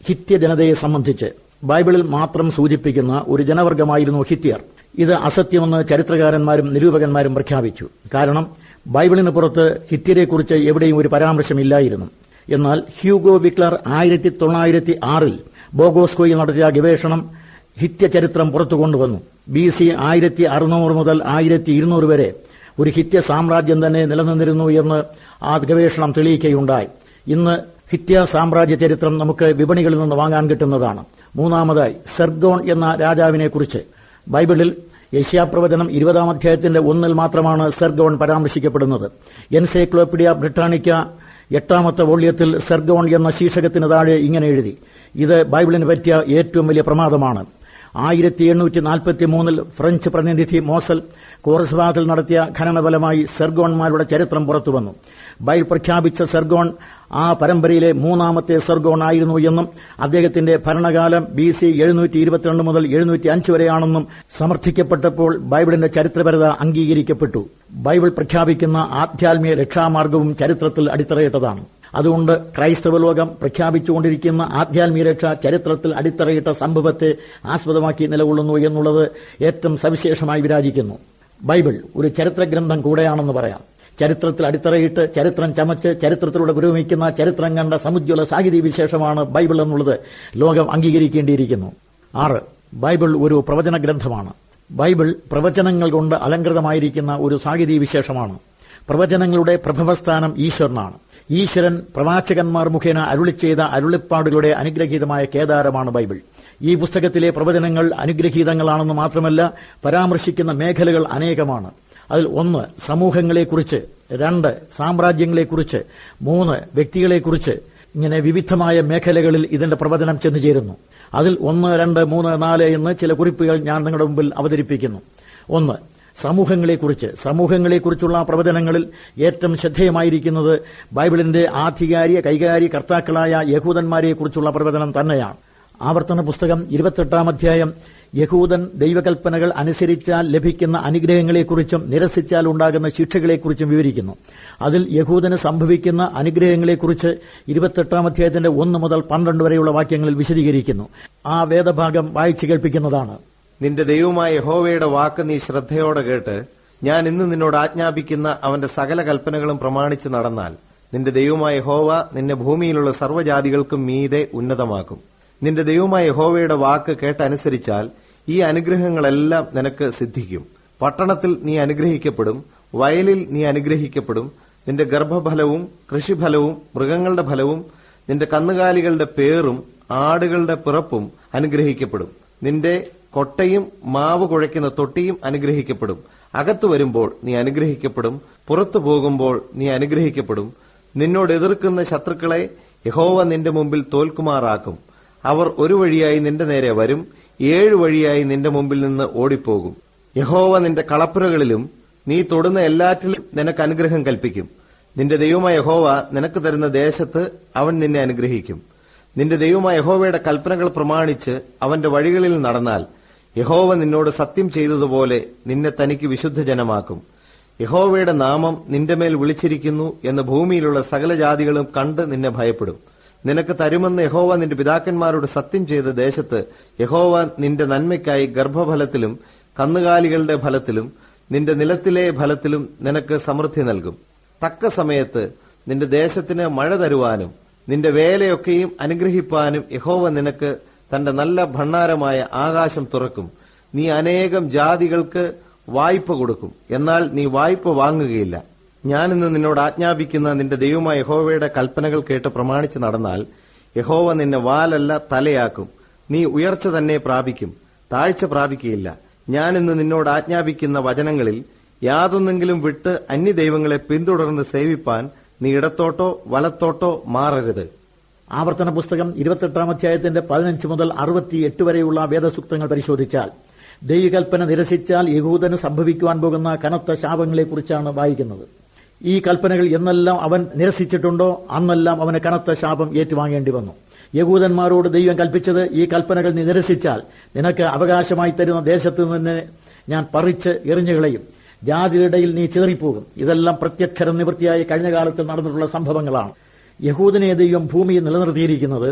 ഹിത്യ ജനതയെ സംബന്ധിച്ച് ബൈബിളിൽ മാത്രം സൂചിപ്പിക്കുന്ന ഒരു ജനവർഗമായിരുന്നു ഹിത്യർ ഇത് അസത്യമെന്ന് ചരിത്രകാരന്മാരും നിരൂപകന്മാരും പ്രഖ്യാപിച്ചു കാരണം ബൈബിളിന് പുറത്ത് ഹിത്യരെക്കുറിച്ച് എവിടെയും ഒരു പരാമർശമില്ലായിരുന്നു എന്നാൽ ഹ്യൂഗോ വിക്ലർ ആയിരത്തി തൊള്ളായിരത്തി ആറിൽ ബോഗോസ്കോയിൽ നടത്തിയ ഗവേഷണം ഹിത്യ ചരിത്രം പുറത്തു കൊണ്ടുവന്നു ബി സി ആയിരത്തി അറുന്നൂറ് മുതൽ ആയിരത്തി ഇരുന്നൂറ് വരെ ഒരു ഹിത്യ സാമ്രാജ്യം തന്നെ നിലനിന്നിരുന്നു എന്ന് ആ ഗവേഷണം തെളിയിക്കുകയുണ്ടായി ഇന്ന് ഹിത്യ സാമ്രാജ്യ ചരിത്രം നമുക്ക് വിപണികളിൽ നിന്ന് വാങ്ങാൻ കിട്ടുന്നതാണ് മൂന്നാമതായി സെർഗോൺ എന്ന രാജാവിനെക്കുറിച്ച് ബൈബിളിൽ യശ്യാപ്രവചനം ഇരുപതാം അധ്യായത്തിന്റെ ഒന്നിൽ മാത്രമാണ് സെർഗോൺ പരാമർശിക്കപ്പെടുന്നത് എൻസൈക്ലോപീഡിയ ബ്രിട്ടാനിക്ക എട്ടാമത്തെ വോള്യത്തിൽ സെർഗോൺ എന്ന ശീർഷകത്തിന് താഴെ ഇങ്ങനെ എഴുതി ഇത് ബൈബിളിന് പറ്റിയ ഏറ്റവും വലിയ പ്രമാദമാണ് ആയിരത്തി എണ്ണൂറ്റി നാൽപ്പത്തി മൂന്നിൽ ഫ്രഞ്ച് പ്രതിനിധി മോസൽ കോറസ്വാദിൽ നടത്തിയ ഖനനഫലമായി സെർഗോൺമാരുടെ ചരിത്രം പുറത്തുവന്നു ബൈബിൾ പ്രഖ്യാപിച്ച സെർഗോൺ ആ പരമ്പരയിലെ മൂന്നാമത്തെ സെർഗോൺ ആയിരുന്നു എന്നും അദ്ദേഹത്തിന്റെ ഭരണകാലം ബി സി എഴുന്നൂറ്റി ഇരുപത്തിരണ്ട് മുതൽ എഴുന്നൂറ്റി അഞ്ച് വരെയാണെന്നും സമർത്ഥിക്കപ്പെട്ടപ്പോൾ ബൈബിളിന്റെ ചരിത്രപരത അംഗീകരിക്കപ്പെട്ടു ബൈബിൾ പ്രഖ്യാപിക്കുന്ന ആധ്യാത്മിക രക്ഷാമാർഗവും ചരിത്രത്തിൽ അടിത്തറയിട്ടതാണ് അതുകൊണ്ട് ക്രൈസ്തവ ലോകം പ്രഖ്യാപിച്ചുകൊണ്ടിരിക്കുന്ന ആധ്യാത്മിക രക്ഷ ചരിത്രത്തിൽ അടിത്തറയിട്ട സംഭവത്തെ ആസ്പദമാക്കി നിലകൊള്ളുന്നു എന്നുള്ളത് ഏറ്റവും സവിശേഷമായി വിരാജിക്കുന്നു ബൈബിൾ ഒരു ചരിത്ര ഗ്രന്ഥം കൂടെയാണെന്ന് പറയാം ചരിത്രത്തിൽ അടിത്തറയിട്ട് ചരിത്രം ചമച്ച് ചരിത്രത്തിലൂടെ പുരോഗമിക്കുന്ന ചരിത്രം കണ്ട സമുജ്വല സാഹിത്യ വിശേഷമാണ് ബൈബിൾ എന്നുള്ളത് ലോകം അംഗീകരിക്കേണ്ടിയിരിക്കുന്നു ആറ് ബൈബിൾ ഒരു പ്രവചന ഗ്രന്ഥമാണ് ബൈബിൾ പ്രവചനങ്ങൾ കൊണ്ട് അലങ്കൃതമായിരിക്കുന്ന ഒരു സാഹിത്യ വിശേഷമാണ് പ്രവചനങ്ങളുടെ പ്രഭവസ്ഥാനം ഈശ്വരനാണ് ഈശ്വരൻ പ്രവാചകന്മാർ മുഖേന അരുളി ചെയ്ത അരുളിപ്പാടുകളുടെ അനുഗ്രഹീതമായ കേദാരമാണ് ബൈബിൾ ഈ പുസ്തകത്തിലെ പ്രവചനങ്ങൾ അനുഗ്രഹീതങ്ങളാണെന്ന് മാത്രമല്ല പരാമർശിക്കുന്ന മേഖലകൾ അനേകമാണ് അതിൽ ഒന്ന് സമൂഹങ്ങളെക്കുറിച്ച് രണ്ട് സാമ്രാജ്യങ്ങളെക്കുറിച്ച് മൂന്ന് വ്യക്തികളെക്കുറിച്ച് ഇങ്ങനെ വിവിധമായ മേഖലകളിൽ ഇതിന്റെ പ്രവചനം ചെന്നുചേരുന്നു അതിൽ ഒന്ന് രണ്ട് മൂന്ന് നാല് എന്ന് ചില കുറിപ്പുകൾ ഞാൻ നിങ്ങളുടെ മുമ്പിൽ അവതരിപ്പിക്കുന്നു ഒന്ന് സമൂഹങ്ങളെക്കുറിച്ച് സമൂഹങ്ങളെക്കുറിച്ചുള്ള പ്രവചനങ്ങളിൽ ഏറ്റവും ശ്രദ്ധേയമായിരിക്കുന്നത് ബൈബിളിന്റെ ആധികാരിക കൈകാര്യ കർത്താക്കളായ യഹൂദന്മാരെക്കുറിച്ചുള്ള പ്രവചനം തന്നെയാണ് ആവർത്തന പുസ്തകം ഇരുപത്തെട്ടാം അധ്യായം യഹൂദൻ ദൈവകൽപ്പനകൾ അനുസരിച്ചാൽ ലഭിക്കുന്ന അനുഗ്രഹങ്ങളെക്കുറിച്ചും നിരസിച്ചാൽ ഉണ്ടാകുന്ന ശിക്ഷകളെക്കുറിച്ചും വിവരിക്കുന്നു അതിൽ യഹൂദന് സംഭവിക്കുന്ന അനുഗ്രഹങ്ങളെക്കുറിച്ച് ഇരുപത്തെട്ടാം അധ്യായത്തിന്റെ ഒന്ന് മുതൽ പന്ത്രണ്ട് വരെയുള്ള വാക്യങ്ങളിൽ വിശദീകരിക്കുന്നു ആ വേദഭാഗം വായിച്ചു കേൾപ്പിക്കുന്നതാണ് നിന്റെ ദൈവമായ യഹോവയുടെ വാക്ക് നീ ശ്രദ്ധയോടെ കേട്ട് ഞാൻ ഇന്ന് നിന്നോട് ആജ്ഞാപിക്കുന്ന അവന്റെ സകല കൽപ്പനകളും പ്രമാണിച്ച് നടന്നാൽ നിന്റെ ദൈവമായ യഹോവ നിന്നെ ഭൂമിയിലുള്ള സർവ്വജാതികൾക്കും മീതെ ഉന്നതമാക്കും നിന്റെ ദൈവമായ യഹോവയുടെ വാക്ക് കേട്ടനുസരിച്ചാൽ ഈ അനുഗ്രഹങ്ങളെല്ലാം നിനക്ക് സിദ്ധിക്കും പട്ടണത്തിൽ നീ അനുഗ്രഹിക്കപ്പെടും വയലിൽ നീ അനുഗ്രഹിക്കപ്പെടും നിന്റെ ഗർഭഫലവും കൃഷിഫലവും മൃഗങ്ങളുടെ ഫലവും നിന്റെ കന്നുകാലികളുടെ പേറും ആടുകളുടെ പിറപ്പും അനുഗ്രഹിക്കപ്പെടും നിന്റെ കൊട്ടയും മാവ് കുഴയ്ക്കുന്ന തൊട്ടിയും അനുഗ്രഹിക്കപ്പെടും അകത്തു വരുമ്പോൾ നീ അനുഗ്രഹിക്കപ്പെടും പുറത്തു പോകുമ്പോൾ നീ അനുഗ്രഹിക്കപ്പെടും നിന്നോട് എതിർക്കുന്ന ശത്രുക്കളെ യഹോവ നിന്റെ മുമ്പിൽ തോൽക്കുമാറാക്കും അവർ ഒരു വഴിയായി നിന്റെ നേരെ വരും ഏഴു വഴിയായി നിന്റെ മുമ്പിൽ നിന്ന് ഓടിപ്പോകും യഹോവ നിന്റെ കളപ്പുരകളിലും നീ തൊടുന്ന എല്ലാറ്റിലും നിനക്ക് അനുഗ്രഹം കൽപ്പിക്കും നിന്റെ ദൈവമായ യഹോവ നിനക്ക് തരുന്ന ദേശത്ത് അവൻ നിന്നെ അനുഗ്രഹിക്കും നിന്റെ ദൈവമായ യഹോവയുടെ കൽപ്പനകൾ പ്രമാണിച്ച് അവന്റെ വഴികളിൽ നടന്നാൽ യഹോവ നിന്നോട് സത്യം ചെയ്തതുപോലെ നിന്നെ തനിക്ക് വിശുദ്ധ ജനമാക്കും യഹോവയുടെ നാമം നിന്റെ മേൽ വിളിച്ചിരിക്കുന്നു എന്ന് ഭൂമിയിലുള്ള സകല ജാതികളും കണ്ട് നിന്നെ ഭയപ്പെടും നിനക്ക് തരുമെന്ന് യഹോവ നിന്റെ പിതാക്കന്മാരോട് സത്യം ചെയ്ത ദേശത്ത് യഹോവ നിന്റെ നന്മയ്ക്കായി ഗർഭഫലത്തിലും കന്നുകാലികളുടെ ഫലത്തിലും നിന്റെ നിലത്തിലെ ഫലത്തിലും നിനക്ക് സമൃദ്ധി നൽകും തക്ക സമയത്ത് നിന്റെ ദേശത്തിന് മഴ തരുവാനും നിന്റെ വേലയൊക്കെയും അനുഗ്രഹിപ്പാനും യഹോവ നിനക്ക് തന്റെ നല്ല ഭണ്ണാരമായ ആകാശം തുറക്കും നീ അനേകം ജാതികൾക്ക് വായ്പ കൊടുക്കും എന്നാൽ നീ വായ്പ വാങ്ങുകയില്ല ഞാനിന്ന് നിന്നോട് ആജ്ഞാപിക്കുന്ന നിന്റെ ദൈവമായ യഹോവയുടെ കൽപ്പനകൾ കേട്ട് പ്രമാണിച്ച് നടന്നാൽ യഹോവ നിന്നെ വാലല്ല തലയാക്കും നീ ഉയർച്ച തന്നെ പ്രാപിക്കും താഴ്ച പ്രാപിക്കുകയില്ല ഞാനിന്ന് നിന്നോട് ആജ്ഞാപിക്കുന്ന വചനങ്ങളിൽ യാതൊന്നെങ്കിലും വിട്ട് അന്യദൈവങ്ങളെ പിന്തുടർന്ന് സേവിപ്പാൻ നീ ഇടത്തോട്ടോ വലത്തോട്ടോ മാറരുത് ആവർത്തന പുസ്തകം ഇരുപത്തെട്ടാം അധ്യായത്തിന്റെ പതിനഞ്ച് മുതൽ അറുപത്തിയെട്ട് വരെയുള്ള വേദസൂക്തങ്ങൾ പരിശോധിച്ചാൽ ദൈവകൽപ്പന നിരസിച്ചാൽ യഹൂദന് സംഭവിക്കുവാൻ പോകുന്ന കനത്ത ശാപങ്ങളെക്കുറിച്ചാണ് വായിക്കുന്നത് ഈ കൽപ്പനകൾ എന്നെല്ലാം അവൻ നിരസിച്ചിട്ടുണ്ടോ അന്നെല്ലാം അവന് കനത്ത ശാപം ഏറ്റുവാങ്ങേണ്ടി വന്നു യഹൂദന്മാരോട് ദൈവം കൽപ്പിച്ചത് ഈ കൽപ്പനകൾ നീ നിരസിച്ചാൽ നിനക്ക് അവകാശമായി തരുന്ന ദേശത്ത് നിന്ന് ഞാൻ പറിച്ച് എറിഞ്ഞുകളയും ജാതിയിടയിൽ നീ ചിതറിപ്പോകും ഇതെല്ലാം പ്രത്യക്ഷര നിവൃത്തിയായി കഴിഞ്ഞ കാലത്ത് നടന്നിട്ടുള്ള സംഭവങ്ങളാണ് യഹൂദനെ ദൈവം ഭൂമിയിൽ നിലനിർത്തിയിരിക്കുന്നത്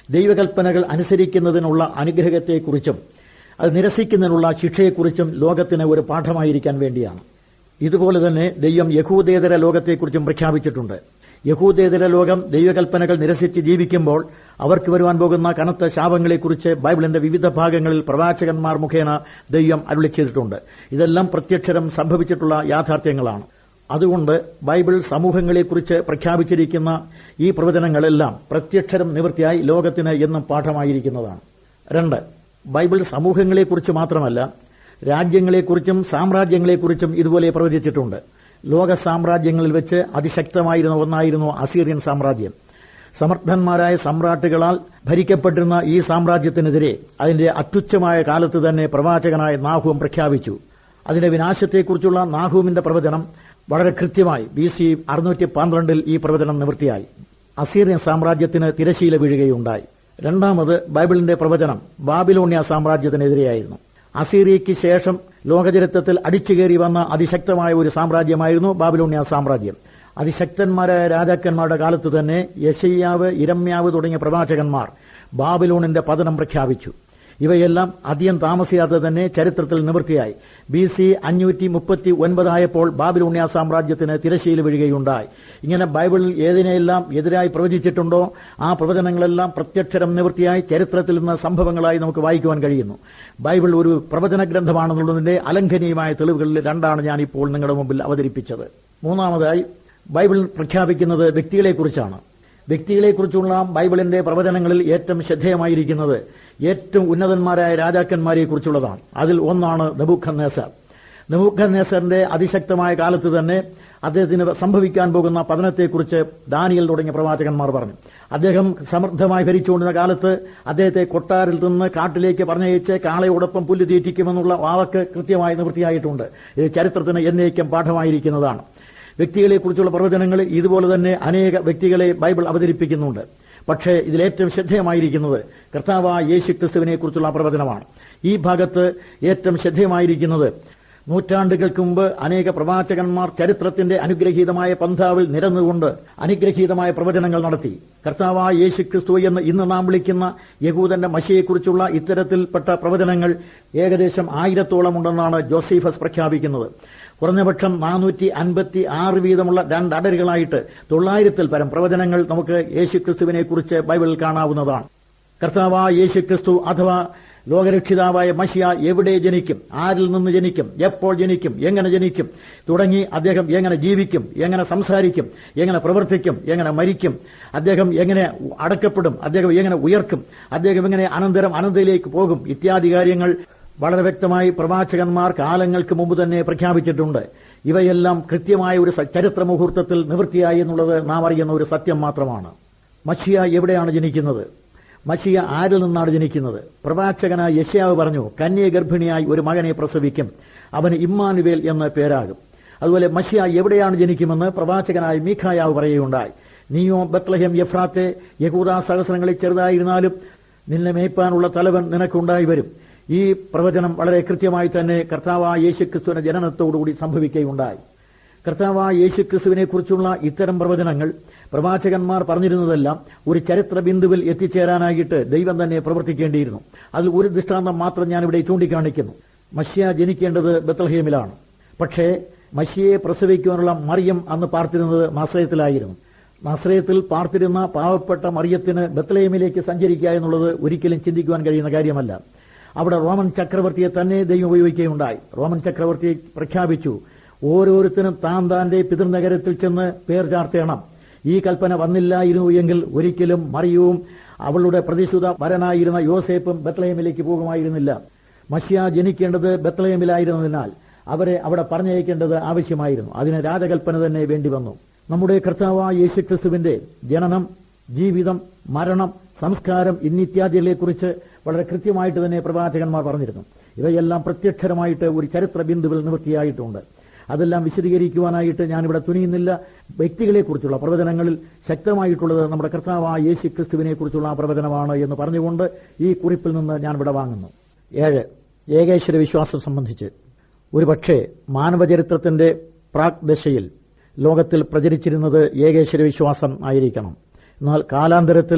ദൈവകൽപ്പനകൾ അനുസരിക്കുന്നതിനുള്ള അനുഗ്രഹത്തെക്കുറിച്ചും അത് നിരസിക്കുന്നതിനുള്ള ശിക്ഷയെക്കുറിച്ചും ലോകത്തിന് ഒരു പാഠമായിരിക്കാൻ വേണ്ടിയാണ് ഇതുപോലെ തന്നെ ദൈവം യഹൂദേതര ലോകത്തെക്കുറിച്ചും പ്രഖ്യാപിച്ചിട്ടുണ്ട് യഹൂദേതര ലോകം ദൈവകൽപ്പനകൾ നിരസിച്ച് ജീവിക്കുമ്പോൾ അവർക്ക് വരുവാൻ പോകുന്ന കനത്ത ശാപങ്ങളെക്കുറിച്ച് ബൈബിളിന്റെ വിവിധ ഭാഗങ്ങളിൽ പ്രവാചകന്മാർ മുഖേന ദൈവം അരുളി ചെയ്തിട്ടുണ്ട് ഇതെല്ലാം പ്രത്യക്ഷരം സംഭവിച്ചിട്ടുള്ള യാഥാർത്ഥ്യങ്ങളാണ് അതുകൊണ്ട് ബൈബിൾ സമൂഹങ്ങളെക്കുറിച്ച് പ്രഖ്യാപിച്ചിരിക്കുന്ന ഈ പ്രവചനങ്ങളെല്ലാം പ്രത്യക്ഷരം നിവൃത്തിയായി ലോകത്തിന് എന്നും പാഠമായിരിക്കുന്നതാണ് രണ്ട് ബൈബിൾ സമൂഹങ്ങളെക്കുറിച്ച് മാത്രമല്ല രാജ്യങ്ങളെക്കുറിച്ചും സാമ്രാജ്യങ്ങളെക്കുറിച്ചും ഇതുപോലെ പ്രവചിച്ചിട്ടുണ്ട് ലോക സാമ്രാജ്യങ്ങളിൽ വെച്ച് അതിശക്തമായിരുന്ന ഒന്നായിരുന്നു അസീറിയൻ സാമ്രാജ്യം സമർത്ഥന്മാരായ സമ്രാട്ടുകളാൽ ഭരിക്കപ്പെട്ടിരുന്ന ഈ സാമ്രാജ്യത്തിനെതിരെ അതിന്റെ അത്യുച്ചമായ കാലത്ത് തന്നെ പ്രവാചകനായ നാഹുവും പ്രഖ്യാപിച്ചു അതിന്റെ വിനാശത്തെക്കുറിച്ചുള്ള നാഹുവിന്റെ പ്രവചനം വളരെ കൃത്യമായി ബി സി അറുന്നൂറ്റി പന്ത്രണ്ടിൽ ഈ പ്രവചനം നിവൃത്തിയായി അസീറിയൻ സാമ്രാജ്യത്തിന് തിരശീല വീഴുകയുണ്ടായി രണ്ടാമത് ബൈബിളിന്റെ പ്രവചനം ബാബിലോണ്യ സാമ്രാജ്യത്തിനെതിരെയായിരുന്നു അസീറിയയ്ക്ക് ശേഷം ലോകചരിത്രത്തിൽ അടിച്ചുകയറി വന്ന അതിശക്തമായ ഒരു സാമ്രാജ്യമായിരുന്നു ബാബിലോണ്യ സാമ്രാജ്യം അതിശക്തന്മാരായ രാജാക്കന്മാരുടെ കാലത്ത് തന്നെ യശയ്യാവ് ഇരമ്യാവ് തുടങ്ങിയ പ്രവാചകന്മാർ ബാബിലോണിന്റെ പതനം പ്രഖ്യാപിച്ചു ഇവയെല്ലാം അധികം താമസിയാതെ തന്നെ ചരിത്രത്തിൽ നിവൃത്തിയായി ബി സി അഞ്ഞൂറ്റി മുപ്പത്തി ഒൻപതായപ്പോൾ ബാബിലോണ്യ സാമ്രാജ്യത്തിന് തിരശ്ശീല വീഴുകയുണ്ടായി ഇങ്ങനെ ബൈബിളിൽ ഏതിനെയെല്ലാം എതിരായി പ്രവചിച്ചിട്ടുണ്ടോ ആ പ്രവചനങ്ങളെല്ലാം പ്രത്യക്ഷരം നിവൃത്തിയായി ചരിത്രത്തിൽ നിന്ന് സംഭവങ്ങളായി നമുക്ക് വായിക്കുവാൻ കഴിയുന്നു ബൈബിൾ ഒരു പ്രവചന ഗ്രന്ഥമാണെന്നുള്ളതിന്റെ അലംഘനീയമായ തെളിവുകളിൽ രണ്ടാണ് ഞാൻ ഇപ്പോൾ നിങ്ങളുടെ മുമ്പിൽ അവതരിപ്പിച്ചത് മൂന്നാമതായി ബൈബിൾ പ്രഖ്യാപിക്കുന്നത് വ്യക്തികളെക്കുറിച്ചാണ് വ്യക്തികളെക്കുറിച്ചുള്ള ബൈബിളിന്റെ പ്രവചനങ്ങളിൽ ഏറ്റവും ശ്രദ്ധേയമായിരിക്കുന്നത് ഏറ്റവും ഉന്നതന്മാരായ രാജാക്കന്മാരെ കുറിച്ചുള്ളതാണ് അതിൽ ഒന്നാണ് നബുഖൻ നേസർ നബുഖൻ നേസറിന്റെ അതിശക്തമായ കാലത്ത് തന്നെ അദ്ദേഹത്തിന് സംഭവിക്കാൻ പോകുന്ന പതനത്തെക്കുറിച്ച് ദാനിയൽ തുടങ്ങിയ പ്രവാചകന്മാർ പറഞ്ഞു അദ്ദേഹം സമൃദ്ധമായി ഭരിച്ചുകൊണ്ടിരുന്ന കാലത്ത് അദ്ദേഹത്തെ കൊട്ടാരിൽ നിന്ന് കാട്ടിലേക്ക് പറഞ്ഞയച്ച് കാളയോടൊപ്പം പുല്ല് തീറ്റിക്കുമെന്നുള്ള വാവക്ക് കൃത്യമായി നിവൃത്തിയായിട്ടുണ്ട് ഇത് ചരിത്രത്തിന് എന്നേക്കും പാഠമായിരിക്കുന്നതാണ് വ്യക്തികളെക്കുറിച്ചുള്ള പ്രവചനങ്ങൾ ഇതുപോലെ തന്നെ അനേക വ്യക്തികളെ ബൈബിൾ അവതരിപ്പിക്കുന്നുണ്ട് പക്ഷേ ഇതിലേറ്റവും ശ്രദ്ധേയമായിരിക്കുന്നത് കർത്താവായ യേശു ക്രിസ്തുവിനെ കുറിച്ചുള്ള പ്രവചനമാണ് ഈ ഭാഗത്ത് ഏറ്റവും ശ്രദ്ധേയമായിരിക്കുന്നത് നൂറ്റാണ്ടുകൾക്ക് മുമ്പ് അനേക പ്രവാചകന്മാർ ചരിത്രത്തിന്റെ അനുഗ്രഹീതമായ പന്ഥാവിൽ നിരന്നുകൊണ്ട് അനുഗ്രഹീതമായ പ്രവചനങ്ങൾ നടത്തി കർത്താവായ യേശു ക്രിസ്തു എന്ന് ഇന്ന് നാം വിളിക്കുന്ന യഹൂദന്റെ മഷിയെക്കുറിച്ചുള്ള ഇത്തരത്തിൽപ്പെട്ട പ്രവചനങ്ങൾ ഏകദേശം ആയിരത്തോളം ഉണ്ടെന്നാണ് ജോസീഫസ് പ്രഖ്യാപിക്കുന്നത് കുറഞ്ഞപക്ഷം നാനൂറ്റി അൻപത്തി ആറ് വീതമുള്ള രണ്ടടരുകളായിട്ട് തൊള്ളായിരത്തിൽ പരം പ്രവചനങ്ങൾ നമുക്ക് യേശുക്രിസ്തുവിനെ കുറിച്ച് ബൈബിളിൽ കാണാവുന്നതാണ് കർത്താവായ യേശുക്രിസ്തു അഥവാ ലോകരക്ഷിതാവായ മഷിയ എവിടെ ജനിക്കും ആരിൽ നിന്ന് ജനിക്കും എപ്പോൾ ജനിക്കും എങ്ങനെ ജനിക്കും തുടങ്ങി അദ്ദേഹം എങ്ങനെ ജീവിക്കും എങ്ങനെ സംസാരിക്കും എങ്ങനെ പ്രവർത്തിക്കും എങ്ങനെ മരിക്കും അദ്ദേഹം എങ്ങനെ അടക്കപ്പെടും അദ്ദേഹം എങ്ങനെ ഉയർക്കും അദ്ദേഹം എങ്ങനെ അനന്തരം അനന്തയിലേക്ക് പോകും ഇത്യാദി കാര്യങ്ങൾ വളരെ വ്യക്തമായി പ്രവാചകന്മാർ കാലങ്ങൾക്ക് മുമ്പ് തന്നെ പ്രഖ്യാപിച്ചിട്ടുണ്ട് ഇവയെല്ലാം കൃത്യമായ ഒരു ചരിത്ര മുഹൂർത്തത്തിൽ നിവൃത്തിയായി എന്നുള്ളത് നാം അറിയുന്ന ഒരു സത്യം മാത്രമാണ് മഷിയ എവിടെയാണ് ജനിക്കുന്നത് മഷിയ ആരിൽ നിന്നാണ് ജനിക്കുന്നത് പ്രവാചകനായ യശയാവ് പറഞ്ഞു കന്യ ഗർഭിണിയായി ഒരു മകനെ പ്രസവിക്കും അവന് ഇമ്മാനുവേൽ എന്ന് പേരാകും അതുപോലെ മഷിയ എവിടെയാണ് ജനിക്കുമെന്ന് പ്രവാചകനായ മീഖായാവ് പറയുകയുണ്ടായി നീയോ ബത്ലഹം യഫ്രാത്തെ യഹൂദ സഹസ്രങ്ങളിൽ ചെറുതായിരുന്നാലും നിന്നെ മേയ്പ്പാനുള്ള തലവൻ നിനക്കുണ്ടായി വരും ഈ പ്രവചനം വളരെ കൃത്യമായി തന്നെ കർത്താവായ യേശുക്രിസ്തുവിന്റെ ജനനത്തോടുകൂടി സംഭവിക്കുകയുണ്ടായി കർത്താവായ യേശുക്രിസ്തുവിനെ കുറിച്ചുള്ള ഇത്തരം പ്രവചനങ്ങൾ പ്രവാചകന്മാർ പറഞ്ഞിരുന്നതെല്ലാം ഒരു ചരിത്ര ബിന്ദുവിൽ എത്തിച്ചേരാനായിട്ട് ദൈവം തന്നെ പ്രവർത്തിക്കേണ്ടിയിരുന്നു അതിൽ ഒരു ദൃഷ്ടാന്തം മാത്രം ഞാനിവിടെ ചൂണ്ടിക്കാണിക്കുന്നു മഷ്യ ജനിക്കേണ്ടത് ബത്തൽഹേമിലാണ് പക്ഷേ മഷിയെ പ്രസവിക്കുവാനുള്ള മറിയം അന്ന് പാർത്തിരുന്നത് നസ്രയത്തിലായിരുന്നു നസ്രയത്തിൽ പാർത്തിരുന്ന പാവപ്പെട്ട മറിയത്തിന് ബത്തലേമിലേക്ക് സഞ്ചരിക്കുക എന്നുള്ളത് ഒരിക്കലും ചിന്തിക്കുവാൻ കഴിയുന്ന കാര്യമല്ല അവിടെ റോമൻ ചക്രവർത്തിയെ തന്നെ ദൈവം ഉപയോഗിക്കുകയുണ്ടായി റോമൻ ചക്രവർത്തി പ്രഖ്യാപിച്ചു ഓരോരുത്തരും താൻ താന്റെ പിതൃനഗരത്തിൽ ചെന്ന് പേർ ചാർത്തേണം ഈ കൽപ്പന വന്നില്ലായിരുന്നു എങ്കിൽ ഒരിക്കലും മറിയവും അവളുടെ പ്രതിശുദ്ധ വരനായിരുന്ന യോസേപ്പും ബത്ലഹേമിലേക്ക് പോകുമായിരുന്നില്ല മഷ്യ ജനിക്കേണ്ടത് ബത്ലഹേമിലായിരുന്നതിനാൽ അവരെ അവിടെ പറഞ്ഞയക്കേണ്ടത് ആവശ്യമായിരുന്നു അതിന് രാജകൽപ്പന തന്നെ വേണ്ടി വന്നു നമ്മുടെ കർത്താവായ യേശുക്രിസ്തുവിന്റെ ജനനം ജീവിതം മരണം സംസ്കാരം ഇന്നിത്യാദികളെക്കുറിച്ച് വളരെ കൃത്യമായിട്ട് തന്നെ പ്രവാചകന്മാർ പറഞ്ഞിരുന്നു ഇവയെല്ലാം പ്രത്യക്ഷരമായിട്ട് ഒരു ചരിത്ര ബിന്ദുവിൽ നിവൃത്തിയായിട്ടുണ്ട് അതെല്ലാം വിശദീകരിക്കുവാനായിട്ട് ഞാനിവിടെ തുനിയുന്നില്ല വ്യക്തികളെക്കുറിച്ചുള്ള പ്രവചനങ്ങളിൽ ശക്തമായിട്ടുള്ളത് നമ്മുടെ കർത്താവായ യേശു ക്രിസ്തുവിനെ കുറിച്ചുള്ള പ്രവചനമാണ് എന്ന് പറഞ്ഞുകൊണ്ട് ഈ കുറിപ്പിൽ നിന്ന് ഞാനിവിടെ വാങ്ങുന്നു ഏഴ് ഏകേശ്വര വിശ്വാസം സംബന്ധിച്ച് ഒരുപക്ഷെ മാനവചരിത്രത്തിന്റെ പ്രാക് ദശയിൽ ലോകത്തിൽ പ്രചരിച്ചിരുന്നത് ഏകേശ്വര വിശ്വാസം ആയിരിക്കണം എന്നാൽ കാലാന്തരത്തിൽ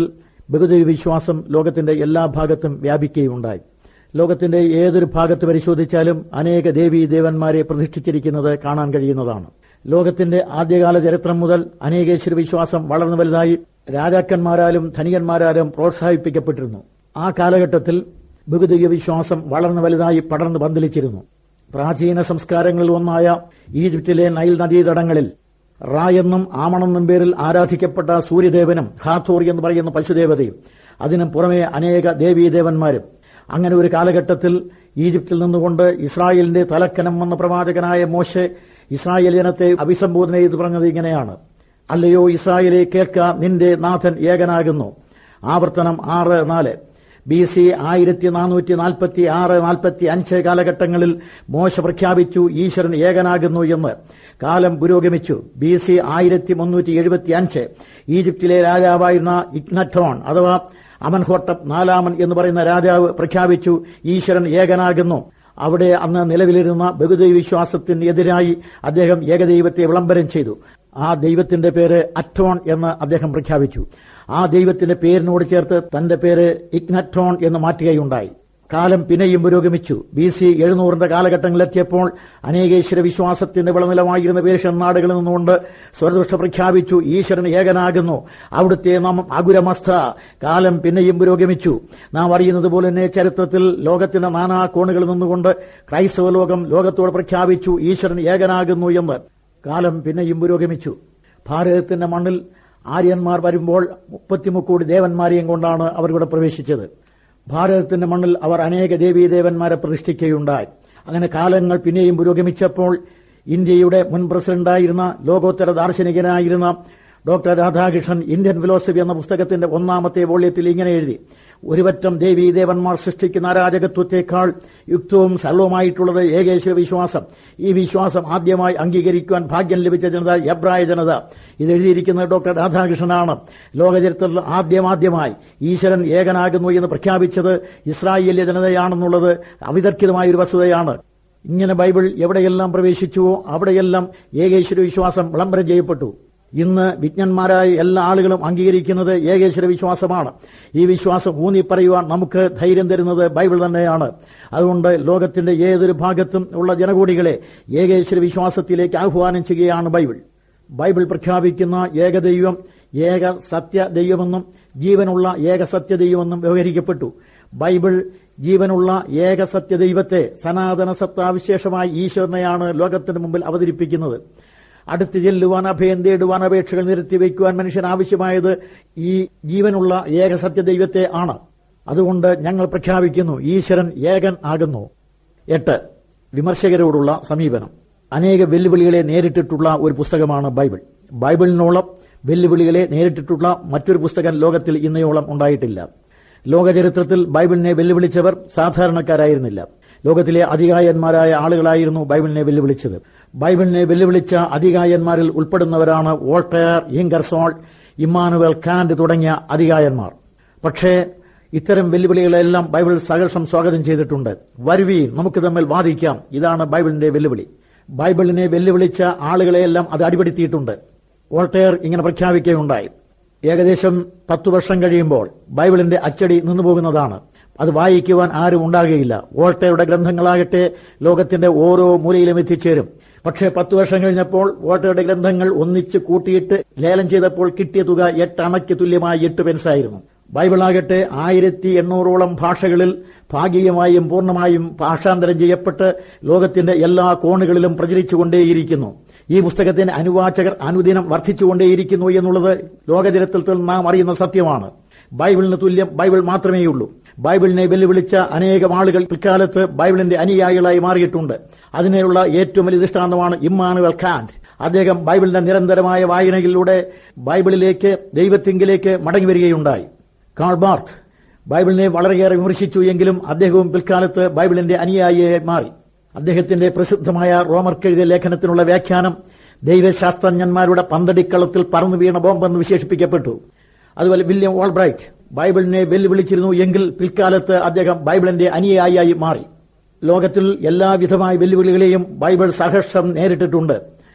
ബഹുദൈവ വിശ്വാസം ലോകത്തിന്റെ എല്ലാ ഭാഗത്തും വ്യാപിക്കുകയുണ്ടായി ലോകത്തിന്റെ ഏതൊരു ഭാഗത്ത് പരിശോധിച്ചാലും അനേക ദേവീ ദേവന്മാരെ പ്രതിഷ്ഠിച്ചിരിക്കുന്നത് കാണാൻ കഴിയുന്നതാണ് ലോകത്തിന്റെ ആദ്യകാല ചരിത്രം മുതൽ അനേകേശ്വര വിശ്വാസം വളർന്നു വലുതായി രാജാക്കന്മാരാലും ധനികന്മാരാലും പ്രോത്സാഹിപ്പിക്കപ്പെട്ടിരുന്നു ആ കാലഘട്ടത്തിൽ ബഹുദൈവ വിശ്വാസം വളർന്നു വലുതായി പടർന്നു പന്തലിച്ചിരുന്നു പ്രാചീന സംസ്കാരങ്ങളിൽ ഒന്നായ ഈജിപ്തിലെ നൈൽ നദീതടങ്ങളിൽ റാ എന്നും ആമണെന്നും പേരിൽ ആരാധിക്കപ്പെട്ട സൂര്യദേവനും ഹാഥോർ എന്ന് പറയുന്ന പശുദേവതയും അതിനും പുറമെ അനേക ദേവീദേവന്മാരും അങ്ങനെ ഒരു കാലഘട്ടത്തിൽ ഈജിപ്തിൽ നിന്നുകൊണ്ട് ഇസ്രായേലിന്റെ തലക്കനം വന്ന പ്രവാചകനായ മോശെ ഇസ്രായേൽ ജനത്തെ അഭിസംബോധന ചെയ്ത് പറഞ്ഞത് ഇങ്ങനെയാണ് അല്ലയോ ഇസ്രായേലെ കേൾക്ക നിന്റെ നാഥൻ ഏകനാകുന്നു ആവർത്തനം ആറ് നാല് ബി സി ആയിരത്തി നാനൂറ്റി നാൽപ്പത്തി ആറ് നാൽപ്പത്തി അഞ്ച് കാലഘട്ടങ്ങളിൽ മോശ പ്രഖ്യാപിച്ചു ഈശ്വരൻ ഏകനാകുന്നു എന്ന് കാലം പുരോഗമിച്ചു ബി സി ആയിരത്തി മുന്നൂറ്റി എഴുപത്തി അഞ്ച് ഈജിപ്തിലെ രാജാവായിരുന്ന ഇഗ്നറ്റോൺ അഥവാ അമൻഹോട്ടപ്പ് നാലാമൻ എന്ന് പറയുന്ന രാജാവ് പ്രഖ്യാപിച്ചു ഈശ്വരൻ ഏകനാകുന്നു അവിടെ അന്ന് നിലവിലിരുന്ന ബഹുദൈവ വിശ്വാസത്തിന് എതിരായി അദ്ദേഹം ഏകദൈവത്തെ വിളംബരം ചെയ്തു ആ ദൈവത്തിന്റെ പേര് അറ്റോൺ എന്ന് അദ്ദേഹം പ്രഖ്യാപിച്ചു ആ ദൈവത്തിന്റെ പേരിനോട് ചേർത്ത് തന്റെ പേര് ഇഗ്നറ്റോൺ എന്ന് മാറ്റുകയുണ്ടായി കാലം പിന്നെയും പുരോഗമിച്ചു ബി സി എഴുന്നൂറിന്റെ കാലഘട്ടങ്ങളിലെത്തിയപ്പോൾ അനേകേശ്വര വിശ്വാസത്തിന്റെ വിളനിലമായിരുന്ന പേർഷ്യൻ നാടുകളിൽ നിന്നുകൊണ്ട് സ്വരദുഷ്ട പ്രഖ്യാപിച്ചു ഈശ്വരൻ ഏകനാകുന്നു അവിടുത്തെ നാമം അഗുരമസ്ഥ കാലം പിന്നെയും പുരോഗമിച്ചു നാം അറിയുന്നത് പോലെ തന്നെ ചരിത്രത്തിൽ ലോകത്തിന്റെ നാനാ കോണുകളിൽ നിന്നുകൊണ്ട് ക്രൈസ്തവ ലോകം ലോകത്തോട് പ്രഖ്യാപിച്ചു ഈശ്വരൻ ഏകനാകുന്നു എന്ന് കാലം പിന്നെയും പുരോഗമിച്ചു ഭാരതത്തിന്റെ മണ്ണിൽ ആര്യന്മാർ വരുമ്പോൾ മുപ്പത്തിമുക്കോടി ദേവന്മാരെയും കൊണ്ടാണ് അവർ ഇവിടെ പ്രവേശിച്ചത് ഭാരതത്തിന്റെ മണ്ണിൽ അവർ അനേക ദേവീദേവന്മാരെ പ്രതിഷ്ഠിക്കുകയുണ്ടായി അങ്ങനെ കാലങ്ങൾ പിന്നെയും പുരോഗമിച്ചപ്പോൾ ഇന്ത്യയുടെ മുൻ പ്രസിഡന്റായിരുന്ന ലോകോത്തര ദാർശനികനായിരുന്ന ഡോക്ടർ രാധാകൃഷ്ണൻ ഇന്ത്യൻ ഫിലോസഫി എന്ന പുസ്തകത്തിന്റെ ഒന്നാമത്തെ വോള്യത്തിൽ ഇങ്ങനെ എഴുതി ഒരുപറ്റം ദേവീ ദേവന്മാർ സൃഷ്ടിക്കുന്ന അരാജകത്വത്തെക്കാൾ യുക്തവും സരളവുമായിട്ടുള്ളത് ഏകേശ്വര വിശ്വാസം ഈ വിശ്വാസം ആദ്യമായി അംഗീകരിക്കുവാൻ ഭാഗ്യം ലഭിച്ച ജനത എബ്രായ ജനത ഇത് എഴുതിയിരിക്കുന്നത് ഡോക്ടർ രാധാകൃഷ്ണനാണ് ലോകചരിത്രത്തിൽ ആദ്യമാദ്യമായി ഈശ്വരൻ ഏകനാകുന്നു എന്ന് പ്രഖ്യാപിച്ചത് ഇസ്രായേലിയ ജനതയാണെന്നുള്ളത് അവിതർക്കിതമായ ഒരു വസ്തുതയാണ് ഇങ്ങനെ ബൈബിൾ എവിടെയെല്ലാം പ്രവേശിച്ചുവോ അവിടെയെല്ലാം ഏകേശ്വര വിശ്വാസം വിളംബരം ചെയ്യപ്പെട്ടു ഇന്ന് വിജ്ഞന്മാരായ എല്ലാ ആളുകളും അംഗീകരിക്കുന്നത് ഏകേശ്വര വിശ്വാസമാണ് ഈ വിശ്വാസം ഊന്നി പറയുവാൻ നമുക്ക് ധൈര്യം തരുന്നത് ബൈബിൾ തന്നെയാണ് അതുകൊണ്ട് ലോകത്തിന്റെ ഏതൊരു ഭാഗത്തും ഉള്ള ജനകൂടികളെ ഏകേശ്വര വിശ്വാസത്തിലേക്ക് ആഹ്വാനം ചെയ്യുകയാണ് ബൈബിൾ ബൈബിൾ പ്രഖ്യാപിക്കുന്ന ഏകദൈവം ഏക സത്യ ദൈവമെന്നും ജീവനുള്ള ഏക സത്യ ദൈവമെന്നും വ്യവഹരിക്കപ്പെട്ടു ബൈബിൾ ജീവനുള്ള ഏക സത്യ ദൈവത്തെ സനാതന സത്താവിശേഷമായി ഈശ്വരനെയാണ് ലോകത്തിന് മുമ്പിൽ അവതരിപ്പിക്കുന്നത് അടുത്ത് ചെല്ലുവാൻ അഭയം തേടുവാൻ അപേക്ഷകൾ നിരത്തി വയ്ക്കുവാൻ മനുഷ്യൻ ആവശ്യമായത് ഈ ജീവനുള്ള ഏക സത്യ ദൈവത്തെ ആണ് അതുകൊണ്ട് ഞങ്ങൾ പ്രഖ്യാപിക്കുന്നു ഈശ്വരൻ ഏകൻ ആകുന്നു എട്ട് വിമർശകരോടുള്ള സമീപനം അനേക വെല്ലുവിളികളെ നേരിട്ടിട്ടുള്ള ഒരു പുസ്തകമാണ് ബൈബിൾ ബൈബിളിനോളം വെല്ലുവിളികളെ നേരിട്ടിട്ടുള്ള മറ്റൊരു പുസ്തകം ലോകത്തിൽ ഇന്നയോളം ഉണ്ടായിട്ടില്ല ലോകചരിത്രത്തിൽ ബൈബിളിനെ വെല്ലുവിളിച്ചവർ സാധാരണക്കാരായിരുന്നില്ല ലോകത്തിലെ അധികായന്മാരായ ആളുകളായിരുന്നു ബൈബിളിനെ വെല്ലുവിളിച്ചത് ബൈബിളിനെ വെല്ലുവിളിച്ച അധികായന്മാരിൽ ഉൾപ്പെടുന്നവരാണ് വോൾട്ടയർ ഇംഗർസോൾ ഇമ്മാനുവൽ കാന്റ് തുടങ്ങിയ അധികായന്മാർ പക്ഷേ ഇത്തരം വെല്ലുവിളികളെല്ലാം ബൈബിൾ സഹർഷം സ്വാഗതം ചെയ്തിട്ടുണ്ട് വരുവീൻ നമുക്ക് തമ്മിൽ വാദിക്കാം ഇതാണ് ബൈബിളിന്റെ വെല്ലുവിളി ബൈബിളിനെ വെല്ലുവിളിച്ച ആളുകളെയെല്ലാം അത് അടിപെടുത്തിയിട്ടുണ്ട് വോൾട്ടയർ ഇങ്ങനെ പ്രഖ്യാപിക്കുകയുണ്ടായി ഏകദേശം പത്തു വർഷം കഴിയുമ്പോൾ ബൈബിളിന്റെ അച്ചടി നിന്നുപോകുന്നതാണ് അത് വായിക്കുവാൻ ആരും ഉണ്ടാകുകയില്ല വോൾട്ടയുടെ ഗ്രന്ഥങ്ങളാകട്ടെ ലോകത്തിന്റെ ഓരോ മൂലയിലും എത്തിച്ചേരും പക്ഷേ പത്തു വർഷം കഴിഞ്ഞപ്പോൾ വോൾട്ടയുടെ ഗ്രന്ഥങ്ങൾ ഒന്നിച്ച് കൂട്ടിയിട്ട് ലേലം ചെയ്തപ്പോൾ കിട്ടിയ തുക എട്ട് അണയ്ക്ക് തുല്യമായ എട്ട് പെൻസായിരുന്നു ബൈബിളാകട്ടെ ആയിരത്തി എണ്ണൂറോളം ഭാഷകളിൽ ഭാഗികമായും പൂർണ്ണമായും ഭാഷാന്തരം ചെയ്യപ്പെട്ട് ലോകത്തിന്റെ എല്ലാ കോണുകളിലും പ്രചരിച്ചുകൊണ്ടേയിരിക്കുന്നു ഈ പുസ്തകത്തിന്റെ അനുവാചകർ അനുദിനം വർദ്ധിച്ചുകൊണ്ടേയിരിക്കുന്നു എന്നുള്ളത് ലോകചരിത്രത്തിൽ നാം അറിയുന്ന സത്യമാണ് ബൈബിളിന് തുല്യം ബൈബിൾ മാത്രമേയുള്ളൂ ബൈബിളിനെ വെല്ലുവിളിച്ച അനേകം ആളുകൾ പിൽക്കാലത്ത് ബൈബിളിന്റെ അനുയായികളായി മാറിയിട്ടുണ്ട് അതിനുള്ള ഏറ്റവും വലിയ ദൃഷ്ടാന്തമാണ് ഇമ്മാനുവൽ കാന്റ് അദ്ദേഹം ബൈബിളിന്റെ നിരന്തരമായ വായനയിലൂടെ ബൈബിളിലേക്ക് ദൈവത്തിങ്കിലേക്ക് മടങ്ങി വരികയുണ്ടായി കാൾ ബാർത്ത് ബൈബിളിനെ വളരെയേറെ വിമർശിച്ചു എങ്കിലും അദ്ദേഹവും പിൽക്കാലത്ത് ബൈബിളിന്റെ അനുയായിയായി മാറി അദ്ദേഹത്തിന്റെ പ്രസിദ്ധമായ റോമർക്കെഴുതിയ ലേഖനത്തിനുള്ള വ്യാഖ്യാനം ദൈവശാസ്ത്രജ്ഞന്മാരുടെ പന്തടിക്കളത്തിൽ പറന്നു വീണ ബോംബെന്ന് വിശേഷിപ്പിക്കപ്പെട്ടു അതുപോലെ വില്യം ഓൾബ്രൈറ്റ് ബൈബിളിനെ വെല്ലുവിളിച്ചിരുന്നു എങ്കിൽ പിൽക്കാലത്ത് അദ്ദേഹം ബൈബിളിന്റെ അനുയായിയായി മാറി ലോകത്തിൽ എല്ലാവിധമായ വെല്ലുവിളികളെയും ബൈബിൾ സഹർഷം നേരിട്ടിട്ടുണ്ട്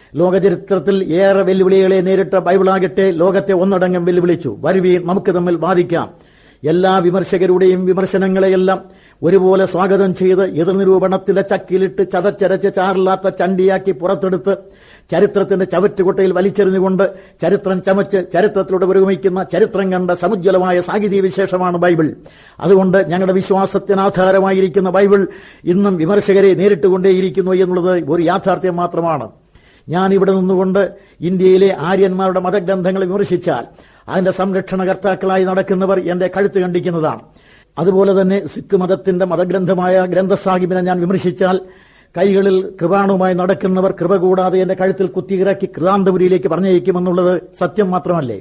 ലോകചരിത്രത്തിൽ ഏറെ വെല്ലുവിളികളെ നേരിട്ട ബൈബിളാകട്ടെ ലോകത്തെ ഒന്നടങ്കം വെല്ലുവിളിച്ചു വരുവീൻ നമുക്ക് തമ്മിൽ വാദിക്കാം എല്ലാ വിമർശകരുടെയും വിമർശനങ്ങളെയെല്ലാം ഒരുപോലെ സ്വാഗതം ചെയ്ത് എതിർനിരൂപണത്തിന്റെ ചക്കിലിട്ട് ചതച്ചരച്ച് ചാറില്ലാത്ത ചണ്ടിയാക്കി പുറത്തെടുത്ത് ചരിത്രത്തിന്റെ ചവറ്റുകുട്ടയിൽ വലിച്ചെറിഞ്ഞുകൊണ്ട് ചരിത്രം ചമച്ച് ചരിത്രത്തിലൂടെ പുരോഗമിക്കുന്ന ചരിത്രം കണ്ട സമുജ്വലമായ സാഹിത്യ വിശേഷമാണ് ബൈബിൾ അതുകൊണ്ട് ഞങ്ങളുടെ വിശ്വാസത്തിന് ആധാരമായിരിക്കുന്ന ബൈബിൾ ഇന്നും വിമർശകരെ നേരിട്ടുകൊണ്ടേയിരിക്കുന്നു എന്നുള്ളത് ഒരു യാഥാർത്ഥ്യം മാത്രമാണ് ഞാൻ ഇവിടെ നിന്നുകൊണ്ട് ഇന്ത്യയിലെ ആര്യന്മാരുടെ മതഗ്രന്ഥങ്ങൾ വിമർശിച്ചാൽ അതിന്റെ സംരക്ഷണകർത്താക്കളായി നടക്കുന്നവർ എന്റെ കഴുത്ത് കണ്ടിക്കുന്നതാണ് അതുപോലെ തന്നെ സിഖ് മതത്തിന്റെ മതഗ്രന്ഥമായ ഗ്രന്ഥസാഹിബിനെ ഞാൻ വിമർശിച്ചാൽ കൈകളിൽ കൃപാണുമായി നടക്കുന്നവർ കൃപ കൂടാതെ എന്റെ കഴുത്തിൽ കുത്തിയിറക്കി കൃതാന്തപുരിയിലേക്ക് പറഞ്ഞയക്കുമെന്നുള്ളത് സത്യം മാത്രമല്ലേ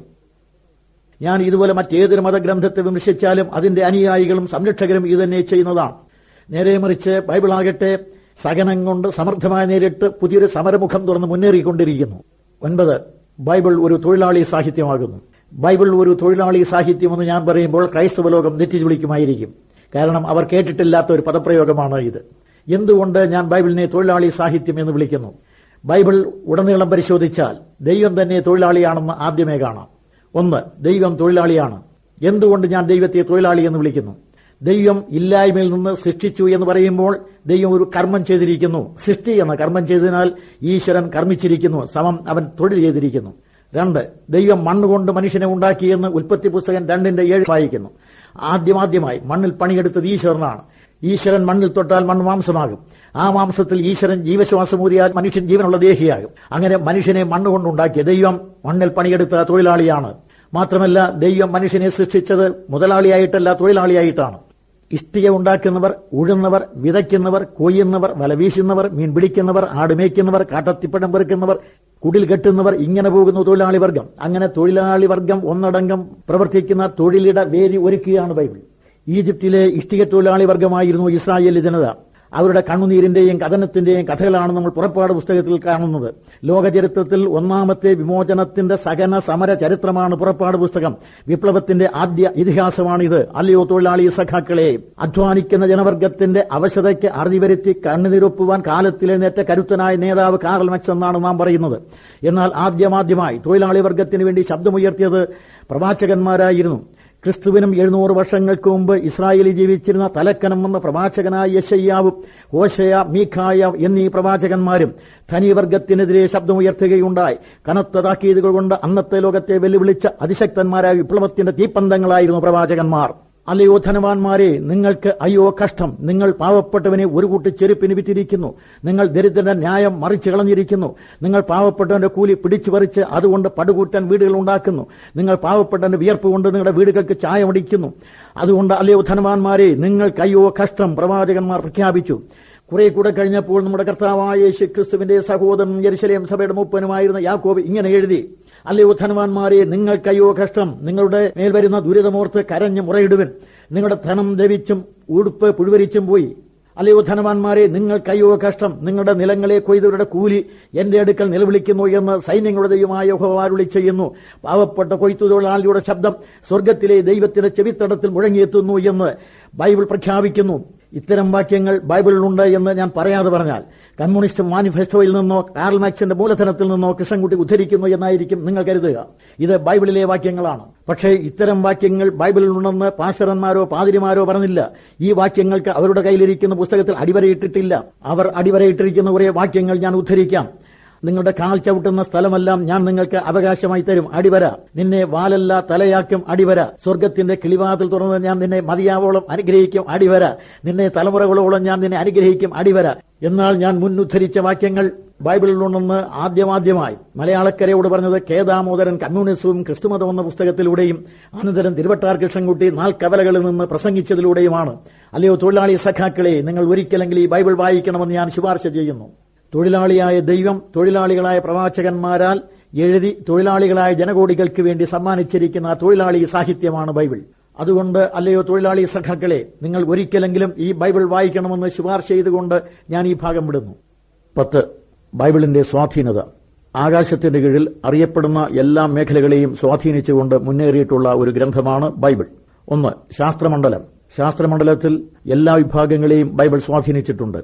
ഞാൻ ഇതുപോലെ മറ്റേതൊരു മതഗ്രന്ഥത്തെ വിമർശിച്ചാലും അതിന്റെ അനുയായികളും സംരക്ഷകരും ഇതുതന്നെ ചെയ്യുന്നതാണ് നേരെ മറിച്ച് ബൈബിളാകട്ടെ സഹനം കൊണ്ട് സമർത്ഥമായി നേരിട്ട് പുതിയൊരു സമരമുഖം തുറന്ന് മുന്നേറിക്കൊണ്ടിരിക്കുന്നു ഒൻപത് ബൈബിൾ ഒരു തൊഴിലാളി സാഹിത്യമാകുന്നു ബൈബിൾ ഒരു തൊഴിലാളി സാഹിത്യമെന്ന് ഞാൻ പറയുമ്പോൾ ക്രൈസ്തവ ലോകം നെറ്റിച്ചുളിക്കുമായിരിക്കും കാരണം അവർ കേട്ടിട്ടില്ലാത്ത ഒരു പദപ്രയോഗമാണ് ഇത് എന്തുകൊണ്ട് ഞാൻ ബൈബിളിനെ തൊഴിലാളി സാഹിത്യം എന്ന് വിളിക്കുന്നു ബൈബിൾ ഉടനീളം പരിശോധിച്ചാൽ ദൈവം തന്നെ തൊഴിലാളിയാണെന്ന് ആദ്യമേ കാണാം ഒന്ന് ദൈവം തൊഴിലാളിയാണ് എന്തുകൊണ്ട് ഞാൻ ദൈവത്തെ തൊഴിലാളി എന്ന് വിളിക്കുന്നു ദൈവം ഇല്ലായ്മയിൽ നിന്ന് സൃഷ്ടിച്ചു എന്ന് പറയുമ്പോൾ ദൈവം ഒരു കർമ്മം ചെയ്തിരിക്കുന്നു സൃഷ്ടി എന്ന കർമ്മം ചെയ്തതിനാൽ ഈശ്വരൻ കർമ്മിച്ചിരിക്കുന്നു സമം അവൻ തൊഴിൽ ചെയ്തിരിക്കുന്നു രണ്ട് ദൈവം മണ്ണുകൊണ്ട് മനുഷ്യനെ ഉണ്ടാക്കിയെന്ന് ഉൽപ്പത്തി പുസ്തകം രണ്ടിന്റെ ഏഴ് വായിക്കുന്നു ആദ്യമാദ്യമായി മണ്ണിൽ പണിയെടുത്തത് ഈശ്വരനാണ് ഈശ്വരൻ മണ്ണിൽ തൊട്ടാൽ മണ്ണ് മാംസമാകും ആ മാംസത്തിൽ ഈശ്വരൻ ജീവശ്വാസമൂരിയാൽ മനുഷ്യൻ ജീവനുള്ള ദേഹിയാകും അങ്ങനെ മനുഷ്യനെ മണ്ണുകൊണ്ടുണ്ടാക്കിയ ദൈവം മണ്ണിൽ പണിയെടുത്ത തൊഴിലാളിയാണ് മാത്രമല്ല ദൈവം മനുഷ്യനെ സൃഷ്ടിച്ചത് മുതലാളിയായിട്ടല്ല തൊഴിലാളിയായിട്ടാണ് ഇഷ്ടിക ഉണ്ടാക്കുന്നവർ ഉഴുന്നവർ വിതയ്ക്കുന്നവർ കൊയ്യുന്നവർ വല വീശുന്നവർ മീൻ പിടിക്കുന്നവർ ആടുമേയ്ക്കുന്നവർ കാട്ടത്തിപ്പടം പെറുക്കുന്നവർ കുടിൽ കെട്ടുന്നവർ ഇങ്ങനെ പോകുന്നു തൊഴിലാളി വർഗം അങ്ങനെ തൊഴിലാളി വർഗം ഒന്നടങ്കം പ്രവർത്തിക്കുന്ന തൊഴിലിട വേദി ഒരുക്കുകയാണ് ബൈബിൾ ഈജിപ്തിലെ ഇഷ്ടിക തൊഴിലാളി വർഗമായിരുന്നു ഇസ്രായേലി ജനത അവരുടെ കണ്ണുനീരിന്റെയും കഥനത്തിന്റെയും കഥകളാണ് നമ്മൾ പുറപ്പാട് പുസ്തകത്തിൽ കാണുന്നത് ലോകചരിത്രത്തിൽ ഒന്നാമത്തെ വിമോചനത്തിന്റെ സഹന സമര ചരിത്രമാണ് പുറപ്പാട് പുസ്തകം വിപ്ലവത്തിന്റെ ആദ്യ ഇതിഹാസമാണിത് അല്ലയോ തൊഴിലാളി സഖാക്കളെ അധ്വാനിക്കുന്ന ജനവർഗത്തിന്റെ അവശതയ്ക്ക് അറുതിവരുത്തി കണ്ണുനിരൊപ്പുവാൻ കാലത്തിലെഴുന്നേറ്റ കരുത്തനായ നേതാവ് കാറൽ മക്സ് എന്നാണ് നാം പറയുന്നത് എന്നാൽ ആദ്യമാദ്യമായി തൊഴിലാളി വർഗത്തിന് വേണ്ടി ശബ്ദമുയർത്തിയത് പ്രവാചകന്മാരായിരുന്നു ക്രിസ്തുവിനും എഴുന്നൂറ് വർഷങ്ങൾക്ക് മുമ്പ് ഇസ്രായേലിൽ ജീവിച്ചിരുന്ന തലക്കനം എന്ന പ്രവാചകനായ യശയ്യാവും ഹോഷയ മീഖായ എന്നീ പ്രവാചകന്മാരും ധനിവർഗത്തിനെതിരെ ശബ്ദമുയർത്തുകയുണ്ടായി കനത്ത താക്കീതുകൾ കൊണ്ട് അന്നത്തെ ലോകത്തെ വെല്ലുവിളിച്ച അതിശക്തന്മാരായ വിപ്ലവത്തിന്റെ തീപ്പന്തങ്ങളായിരുന്നു പ്രവാചകന്മാർ അല്ലയോ ധനവാന്മാരെ നിങ്ങൾക്ക് അയ്യോ കഷ്ടം നിങ്ങൾ പാവപ്പെട്ടവനെ ഒരു കൂട്ടി ചെരുപ്പിന് വിറ്റിരിക്കുന്നു നിങ്ങൾ ദരിദ്രന്റെ ന്യായം മറിച്ചു കളഞ്ഞിരിക്കുന്നു നിങ്ങൾ പാവപ്പെട്ടവന്റെ കൂലി പിടിച്ചു പറിച്ച് അതുകൊണ്ട് പടുകൂറ്റൻ വീടുകൾ ഉണ്ടാക്കുന്നു നിങ്ങൾ പാവപ്പെട്ടവന്റെ വിയർപ്പ് കൊണ്ട് നിങ്ങളുടെ വീടുകൾക്ക് ചായമടിക്കുന്നു അതുകൊണ്ട് അല്ലയോ ധനവാന്മാരെ നിങ്ങൾക്ക് അയ്യോ കഷ്ടം പ്രവാചകന്മാർ പ്രഖ്യാപിച്ചു കുറെ കൂടെ കഴിഞ്ഞപ്പോൾ നമ്മുടെ കർത്താവായ യേശു ക്രിസ്തുവിന്റെ സഹോദരൻ യരിശലേം സഭയുടെ മൂപ്പനുമായിരുന്ന യാക്കോബ് ഇങ്ങനെ എഴുതി അല്ലയോ ധനവാന്മാരെ നിങ്ങൾക്കയ്യോ കഷ്ടം നിങ്ങളുടെ മേൽ വരുന്ന ദുരിതമോർത്ത് കരഞ്ഞ് മുറയിടുവൻ നിങ്ങളുടെ ധനം ലഭിച്ചും ഉടുപ്പ് പുഴുവരിച്ചും പോയി അല്ലയോ ധനവാന്മാരെ നിങ്ങൾക്കയ്യോ കഷ്ടം നിങ്ങളുടെ നിലങ്ങളെ കൊയ്തവരുടെ കൂലി എന്റെ അടുക്കൽ നിലവിളിക്കുന്നു എന്ന് സൈന്യങ്ങളുടെ ദൈവമായ യഹോവാരുളി ചെയ്യുന്നു പാവപ്പെട്ട കൊയ്ത്തു തൊഴിലാളിയുടെ ശബ്ദം സ്വർഗത്തിലെ ദൈവത്തിന്റെ ചെവിത്തടത്തിൽ മുഴങ്ങിയെത്തുന്നു എന്ന് ബൈബിൾ പ്രഖ്യാപിക്കുന്നു ഇത്തരം വാക്യങ്ങൾ ബൈബിളിലുണ്ട് എന്ന് ഞാൻ പറയാതെ പറഞ്ഞാൽ കമ്മ്യൂണിസ്റ്റ് മാനിഫെസ്റ്റോയിൽ നിന്നോ കാർൽ മാക്സിന്റെ മൂലധനത്തിൽ നിന്നോ കൃഷ്ണൻകുട്ടി ഉദ്ധരിക്കുന്നു എന്നായിരിക്കും നിങ്ങൾ കരുതുക ഇത് ബൈബിളിലെ വാക്യങ്ങളാണ് പക്ഷേ ഇത്തരം വാക്യങ്ങൾ ബൈബിളിലുണ്ടെന്ന് പാഷറന്മാരോ പാതിരിമാരോ പറഞ്ഞില്ല ഈ വാക്യങ്ങൾക്ക് അവരുടെ കയ്യിലിരിക്കുന്ന പുസ്തകത്തിൽ അടിവരയിട്ടിട്ടില്ല അവർ അടിവരയിട്ടിരിക്കുന്ന കുറേ വാക്യങ്ങൾ ഞാൻ ഉദ്ധരിക്കാം നിങ്ങളുടെ കാൽ ചവിട്ടുന്ന സ്ഥലമെല്ലാം ഞാൻ നിങ്ങൾക്ക് അവകാശമായി തരും അടിവര നിന്നെ വാലല്ല തലയാക്കും അടിവര സ്വർഗത്തിന്റെ കിളിവാതിൽ തുറന്ന് ഞാൻ നിന്നെ മതിയാവോളം അനുഗ്രഹിക്കും അടിവര നിന്നെ തലമുറകളോളം ഞാൻ നിന്നെ അനുഗ്രഹിക്കും അടിവര എന്നാൽ ഞാൻ മുന്നുദ്ധരിച്ച വാക്യങ്ങൾ ബൈബിളിലുണ്ടെന്ന് ആദ്യമാദ്യമായി മലയാളക്കരയോട് പറഞ്ഞത് കേദാമോദരൻ കമ്മ്യൂണിസവും ക്രിസ്തുമതം എന്ന പുസ്തകത്തിലൂടെയും അനന്തരം തിരുവട്ടാർ കൃഷ്ണൻകുട്ടി നാൽക്കവലകളിൽ നിന്ന് പ്രസംഗിച്ചതിലൂടെയുമാണ് അല്ലയോ തൊഴിലാളി സഖാക്കളെ നിങ്ങൾ ഒരിക്കലെങ്കിൽ ഈ ബൈബിൾ വായിക്കണമെന്ന് ഞാൻ ശുപാർശ ചെയ്യുന്നു തൊഴിലാളിയായ ദൈവം തൊഴിലാളികളായ പ്രവാചകന്മാരാൽ എഴുതി തൊഴിലാളികളായ ജനകോടികൾക്ക് വേണ്ടി സമ്മാനിച്ചിരിക്കുന്ന തൊഴിലാളി സാഹിത്യമാണ് ബൈബിൾ അതുകൊണ്ട് അല്ലയോ തൊഴിലാളി സഖാക്കളെ നിങ്ങൾ ഒരിക്കലെങ്കിലും ഈ ബൈബിൾ വായിക്കണമെന്ന് ശുപാർശ ചെയ്തുകൊണ്ട് ഞാൻ ഈ ഭാഗം വിടുന്നു പത്ത് ബൈബിളിന്റെ സ്വാധീനത ആകാശത്തിന്റെ കീഴിൽ അറിയപ്പെടുന്ന എല്ലാ മേഖലകളെയും സ്വാധീനിച്ചുകൊണ്ട് മുന്നേറിയിട്ടുള്ള ഒരു ഗ്രന്ഥമാണ് ബൈബിൾ ഒന്ന് ശാസ്ത്രമണ്ഡലം ശാസ്ത്രമണ്ഡലത്തിൽ എല്ലാ വിഭാഗങ്ങളെയും ബൈബിൾ സ്വാധീനിച്ചിട്ടുണ്ട്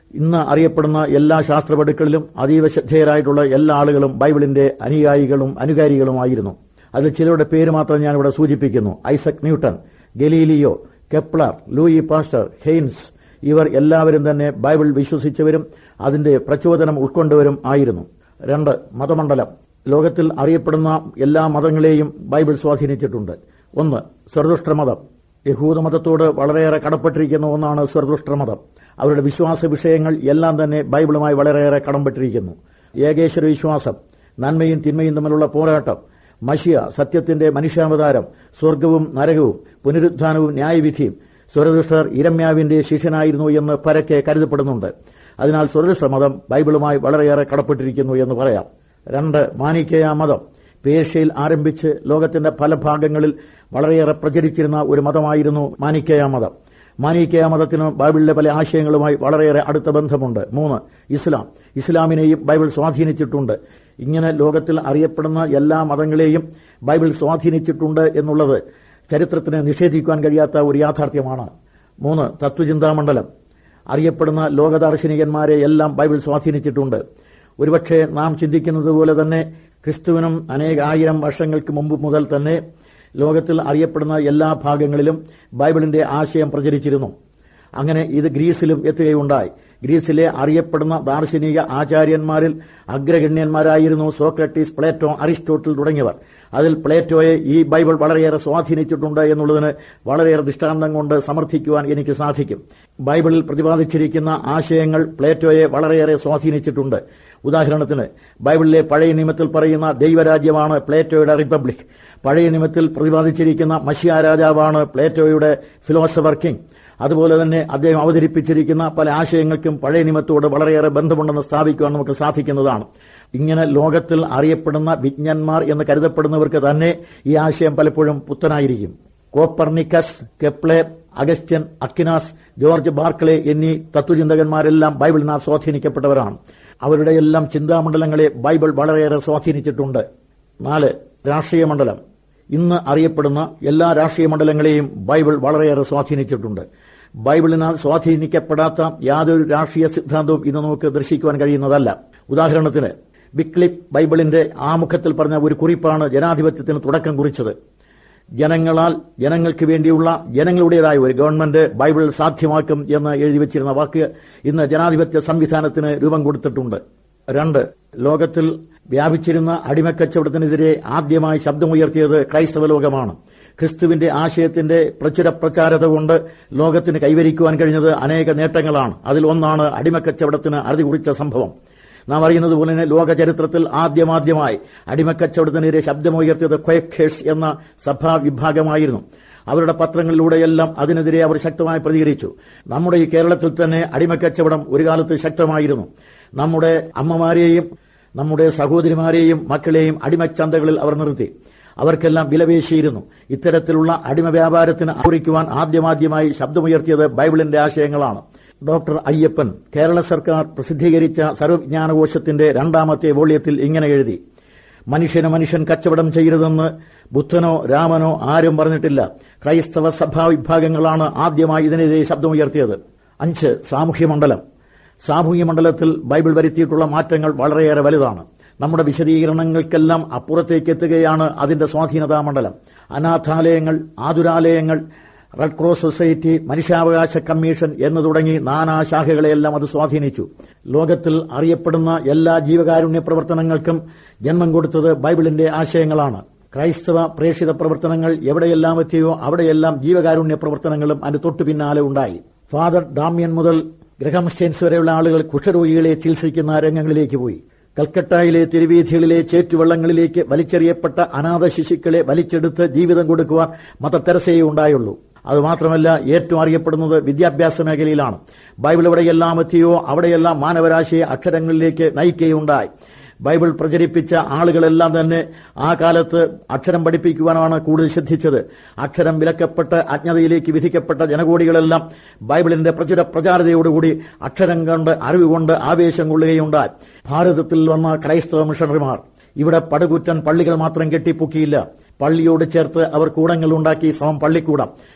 ഇന്ന് അറിയപ്പെടുന്ന എല്ലാ ശാസ്ത്രപടുക്കളിലും അതീവ ശ്രദ്ധേയരായിട്ടുള്ള എല്ലാ ആളുകളും ബൈബിളിന്റെ അനുയായികളും അനുകാരികളുമായിരുന്നു അതിൽ ചിലരുടെ പേര് മാത്രം ഞാനിവിടെ സൂചിപ്പിക്കുന്നു Isaac Newton Galileo Kepler Louis Pasteur Haynes ഇവർ എല്ലാവരും തന്നെ ബൈബിൾ വിശ്വസിച്ചവരും അതിന്റെ പ്രചോദനം ഉൾക്കൊണ്ടവരും ആയിരുന്നു രണ്ട് മതമണ്ഡലം ലോകത്തിൽ അറിയപ്പെടുന്ന എല്ലാ മതങ്ങളെയും ബൈബിൾ സ്വാധീനിച്ചിട്ടുണ്ട് ഒന്ന് സർദുഷ്ട്രമതം യഹൂദമതത്തോട് വളരെയേറെ കടപ്പെട്ടിരിക്കുന്ന ഒന്നാണ് സർദുഷ്ട്രമതം അവരുടെ വിശ്വാസ വിഷയങ്ങൾ എല്ലാം തന്നെ ബൈബിളുമായി വളരെയേറെ കടംപെട്ടിരിക്കുന്നു ഏകേശ്വര വിശ്വാസം നന്മയും തിന്മയും തമ്മിലുള്ള പോരാട്ടം മഷിയ സത്യത്തിന്റെ മനുഷ്യാവതാരം സ്വർഗവും നരകവും പുനരുത്ഥാനവും ന്യായവിധിയും സ്വരദുഷ്ടർ ഇരമ്യാവിന്റെ ശിഷ്യനായിരുന്നു എന്ന് പരക്കെ കരുതപ്പെടുന്നുണ്ട് അതിനാൽ സ്വരദുഷ്ട മതം ബൈബിളുമായി വളരെയേറെ കടപ്പെട്ടിരിക്കുന്നു എന്ന് പറയാം രണ്ട് മാനിക്കേയ മതം പേർഷ്യയിൽ ആരംഭിച്ച് ലോകത്തിന്റെ പല ഭാഗങ്ങളിൽ വളരെയേറെ പ്രചരിച്ചിരുന്ന ഒരു മതമായിരുന്നു മാനിക്കേയ മതം മാനിക്കേയ മതത്തിന് ബൈബിളിലെ പല ആശയങ്ങളുമായി വളരെയേറെ അടുത്ത ബന്ധമുണ്ട് മൂന്ന് ഇസ്ലാം ഇസ്ലാമിനെയും ബൈബിൾ സ്വാധീനിച്ചിട്ടുണ്ട് ഇങ്ങനെ ലോകത്തിൽ അറിയപ്പെടുന്ന എല്ലാ മതങ്ങളെയും ബൈബിൾ സ്വാധീനിച്ചിട്ടുണ്ട് എന്നുള്ളത് ചരിത്രത്തിന് നിഷേധിക്കുവാൻ കഴിയാത്ത ഒരു യാഥാർത്ഥ്യമാണ് മൂന്ന് തത്വചിന്താമണ്ഡലം അറിയപ്പെടുന്ന ലോകദാർശനികന്മാരെ എല്ലാം ബൈബിൾ സ്വാധീനിച്ചിട്ടുണ്ട് ഒരുപക്ഷെ നാം ചിന്തിക്കുന്നത് പോലെ തന്നെ ക്രിസ്തുവിനും അനേകായിരം വർഷങ്ങൾക്ക് മുമ്പ് മുതൽ തന്നെ ലോകത്തിൽ അറിയപ്പെടുന്ന എല്ലാ ഭാഗങ്ങളിലും ബൈബിളിന്റെ ആശയം പ്രചരിച്ചിരുന്നു അങ്ങനെ ഇത് ഗ്രീസിലും എത്തുകയുണ്ടായി ഗ്രീസിലെ അറിയപ്പെടുന്ന ദാർശനിക ആചാര്യന്മാരിൽ അഗ്രഗണ്യന്മാരായിരുന്നു സോക്രട്ടീസ് പ്ലേറ്റോ അരിസ്റ്റോട്ടിൽ തുടങ്ങിയവർ അതിൽ പ്ലേറ്റോയെ ഈ ബൈബിൾ വളരെയേറെ സ്വാധീനിച്ചിട്ടുണ്ട് എന്നുള്ളതിന് വളരെയേറെ ദൃഷ്ടാന്തം കൊണ്ട് സമർത്ഥിക്കുവാൻ എനിക്ക് സാധിക്കും ബൈബിളിൽ പ്രതിപാദിച്ചിരിക്കുന്ന ആശയങ്ങൾ പ്ലേറ്റോയെ വളരെയേറെ സ്വാധീനിച്ചിട്ടുണ്ട് ഉദാഹരണത്തിന് ബൈബിളിലെ പഴയ നിയമത്തിൽ പറയുന്ന ദൈവരാജ്യമാണ് പ്ലേറ്റോയുടെ റിപ്പബ്ലിക് പഴയ നിയമത്തിൽ പ്രതിപാദിച്ചിരിക്കുന്ന മഷിയ രാജാവാണ് പ്ലേറ്റോയുടെ ഫിലോസഫർ കിങ് അതുപോലെ തന്നെ അദ്ദേഹം അവതരിപ്പിച്ചിരിക്കുന്ന പല ആശയങ്ങൾക്കും പഴയ നിയമത്തോട് വളരെയേറെ ബന്ധമുണ്ടെന്ന് സ്ഥാപിക്കുവാൻ നമുക്ക് സാധിക്കുന്നതാണ് ഇങ്ങനെ ലോകത്തിൽ അറിയപ്പെടുന്ന വിജ്ഞന്മാർ എന്ന് കരുതപ്പെടുന്നവർക്ക് തന്നെ ഈ ആശയം പലപ്പോഴും പുത്തനായിരിക്കും Copernicus Kepler Augustine Aquinas George Berkeley എന്നീ തത്വചിന്തകന്മാരെല്ലാം ബൈബിളിനാൽ സ്വാധീനിക്കപ്പെട്ടവരാണ് അവരുടെ എല്ലാം ചിന്താമണ്ഡലങ്ങളെ ബൈബിൾ വളരെയേറെ സ്വാധീനിച്ചിട്ടുണ്ട് നാല് രാഷ്ട്രീയ മണ്ഡലം ഇന്ന് അറിയപ്പെടുന്ന എല്ലാ രാഷ്ട്രീയ മണ്ഡലങ്ങളെയും ബൈബിൾ വളരെയേറെ സ്വാധീനിച്ചിട്ടുണ്ട് ബൈബിളിനാൽ സ്വാധീനിക്കപ്പെടാത്ത യാതൊരു രാഷ്ട്രീയ സിദ്ധാന്തവും ഇന്ന് നമുക്ക് ദർശിക്കുവാൻ കഴിയുന്നതല്ല ഉദാഹരണത്തിന് ബിക്ലിപ്പ് ബൈബിളിന്റെ ആമുഖത്തിൽ പറഞ്ഞ ഒരു കുറിപ്പാണ് ജനാധിപത്യത്തിന് തുടക്കം കുറിച്ചത് ജനങ്ങളാൽ ജനങ്ങൾക്ക് വേണ്ടിയുള്ള ജനങ്ങളുടേതായ ഒരു ഗവൺമെന്റ് ബൈബിൾ സാധ്യമാക്കും എന്ന് എഴുതി വച്ചിരുന്ന വാക്ക് ഇന്ന് ജനാധിപത്യ സംവിധാനത്തിന് രൂപം കൊടുത്തിട്ടുണ്ട് രണ്ട് ലോകത്തിൽ വ്യാപിച്ചിരുന്ന അടിമക്കച്ചവടത്തിനെതിരെ ആദ്യമായി ശബ്ദമുയർത്തിയത് ക്രൈസ്തവ ലോകമാണ് ക്രിസ്തുവിന്റെ ആശയത്തിന്റെ പ്രചുര പ്രചാരത കൊണ്ട് ലോകത്തിന് കൈവരിക്കുവാൻ കഴിഞ്ഞത് അനേക നേട്ടങ്ങളാണ് അതിൽ ഒന്നാണ് അടിമക്കച്ചവടത്തിന് അറുതി കുറിച്ച സംഭവം നാം അറിയുന്നത് പോലെ തന്നെ ലോക ചരിത്രത്തിൽ ആദ്യമാദ്യമായി അടിമക്കച്ചവടത്തിനെതിരെ ശബ്ദമുയർത്തിയത് ക്വയക്കേഴ്സ് എന്ന സഭാ വിഭാഗമായിരുന്നു അവരുടെ പത്രങ്ങളിലൂടെയെല്ലാം അതിനെതിരെ അവർ ശക്തമായി പ്രതികരിച്ചു നമ്മുടെ ഈ കേരളത്തിൽ തന്നെ അടിമക്കച്ചവടം ഒരു കാലത്ത് ശക്തമായിരുന്നു നമ്മുടെ അമ്മമാരെയും നമ്മുടെ സഹോദരിമാരെയും മക്കളെയും അടിമച്ചന്തകളിൽ അവർ നിർത്തി അവർക്കെല്ലാം വിലപേശിയിരുന്നു ഇത്തരത്തിലുള്ള അടിമ വ്യാപാരത്തിന് കുറിക്കുവാൻ ആദ്യമാദ്യമായി ശബ്ദമുയർത്തിയത് ബൈബിളിന്റെ ആശയങ്ങളാണ് ഡോക്ടർ അയ്യപ്പൻ കേരള സർക്കാർ പ്രസിദ്ധീകരിച്ച സർവജ്ഞാനകോശത്തിന്റെ രണ്ടാമത്തെ വോള്യത്തിൽ ഇങ്ങനെ എഴുതി മനുഷ്യന് മനുഷ്യൻ കച്ചവടം ചെയ്യരുതെന്ന് ബുദ്ധനോ രാമനോ ആരും പറഞ്ഞിട്ടില്ല ക്രൈസ്തവ സഭാ വിഭാഗങ്ങളാണ് ആദ്യമായി ഇതിനെതിരെ ശബ്ദമുയർത്തിയത് അഞ്ച് സാമൂഹ്യ മണ്ഡലം സാമൂഹ്യ മണ്ഡലത്തിൽ ബൈബിൾ വരുത്തിയിട്ടുള്ള മാറ്റങ്ങൾ വളരെയേറെ വലുതാണ് നമ്മുടെ വിശദീകരണങ്ങൾക്കെല്ലാം അപ്പുറത്തേക്ക് എത്തുകയാണ് അതിന്റെ സ്വാധീനതാ മണ്ഡലം അനാഥാലയങ്ങൾ ആതുരാലയങ്ങൾ റെഡ് ക്രോസ് സൊസൈറ്റി മനുഷ്യാവകാശ കമ്മീഷൻ എന്ന് തുടങ്ങി നാനാശാഖകളെയെല്ലാം അത് സ്വാധീനിച്ചു ലോകത്തിൽ അറിയപ്പെടുന്ന എല്ലാ ജീവകാരുണ്യ പ്രവർത്തനങ്ങൾക്കും ജന്മം കൊടുത്തത് ബൈബിളിന്റെ ആശയങ്ങളാണ് ക്രൈസ്തവ പ്രേക്ഷിത പ്രവർത്തനങ്ങൾ എവിടെയെല്ലാം എത്തിയോ അവിടെയെല്ലാം ജീവകാരുണ്യ പ്രവർത്തനങ്ങളും അതിന് തൊട്ടു പിന്നാലെ ഉണ്ടായി ഫാദർ ഡാമ്യൻ മുതൽ ഗ്രഹം സ്റ്റെയിൻസ് വരെയുള്ള ആളുകൾ കുഷ്ഠരോഗികളെ ചികിത്സിക്കുന്ന രംഗങ്ങളിലേക്ക് പോയി കൽക്കട്ടയിലെ തെരുവീഥികളിലെ ചേറ്റുവള്ളങ്ങളിലേക്ക് വലിച്ചെറിയപ്പെട്ട അനാഥ ശിശുക്കളെ വലിച്ചെടുത്ത് ജീവിതം കൊടുക്കുവാൻ മദർ തെരസയെ ഉണ്ടായുള്ളൂ അതുമാത്രമല്ല ഏറ്റവും അറിയപ്പെടുന്നത് വിദ്യാഭ്യാസ മേഖലയിലാണ് ബൈബിൾ എവിടെയെല്ലാം എത്തിയോ അവിടെയെല്ലാം മാനവരാശിയെ അക്ഷരങ്ങളിലേക്ക് നയിക്കുകയുണ്ടായി ബൈബിൾ പ്രചരിപ്പിച്ച ആളുകളെല്ലാം തന്നെ ആ കാലത്ത് അക്ഷരം പഠിപ്പിക്കുവാനാണ് കൂടുതൽ ശ്രദ്ധിച്ചത് അക്ഷരം വിലക്കപ്പെട്ട് അജ്ഞതയിലേക്ക് വിധിക്കപ്പെട്ട ജനകോടികളെല്ലാം ബൈബിളിന്റെ പ്രചുര പ്രചാരതയോടുകൂടി അക്ഷരം കണ്ട് അറിവ് കൊണ്ട് ആവേശം കൊള്ളുകയുണ്ടായി ഭാരതത്തിൽ വന്ന ക്രൈസ്തവ മിഷണറിമാർ ഇവിടെ പടുകുറ്റൻ പള്ളികൾ മാത്രം കെട്ടിപ്പൊക്കിയില്ല പള്ളിയോട് ചേർത്ത് അവർ കൂടങ്ങൾ ഉണ്ടാക്കി സമം പള്ളിക്കൂടം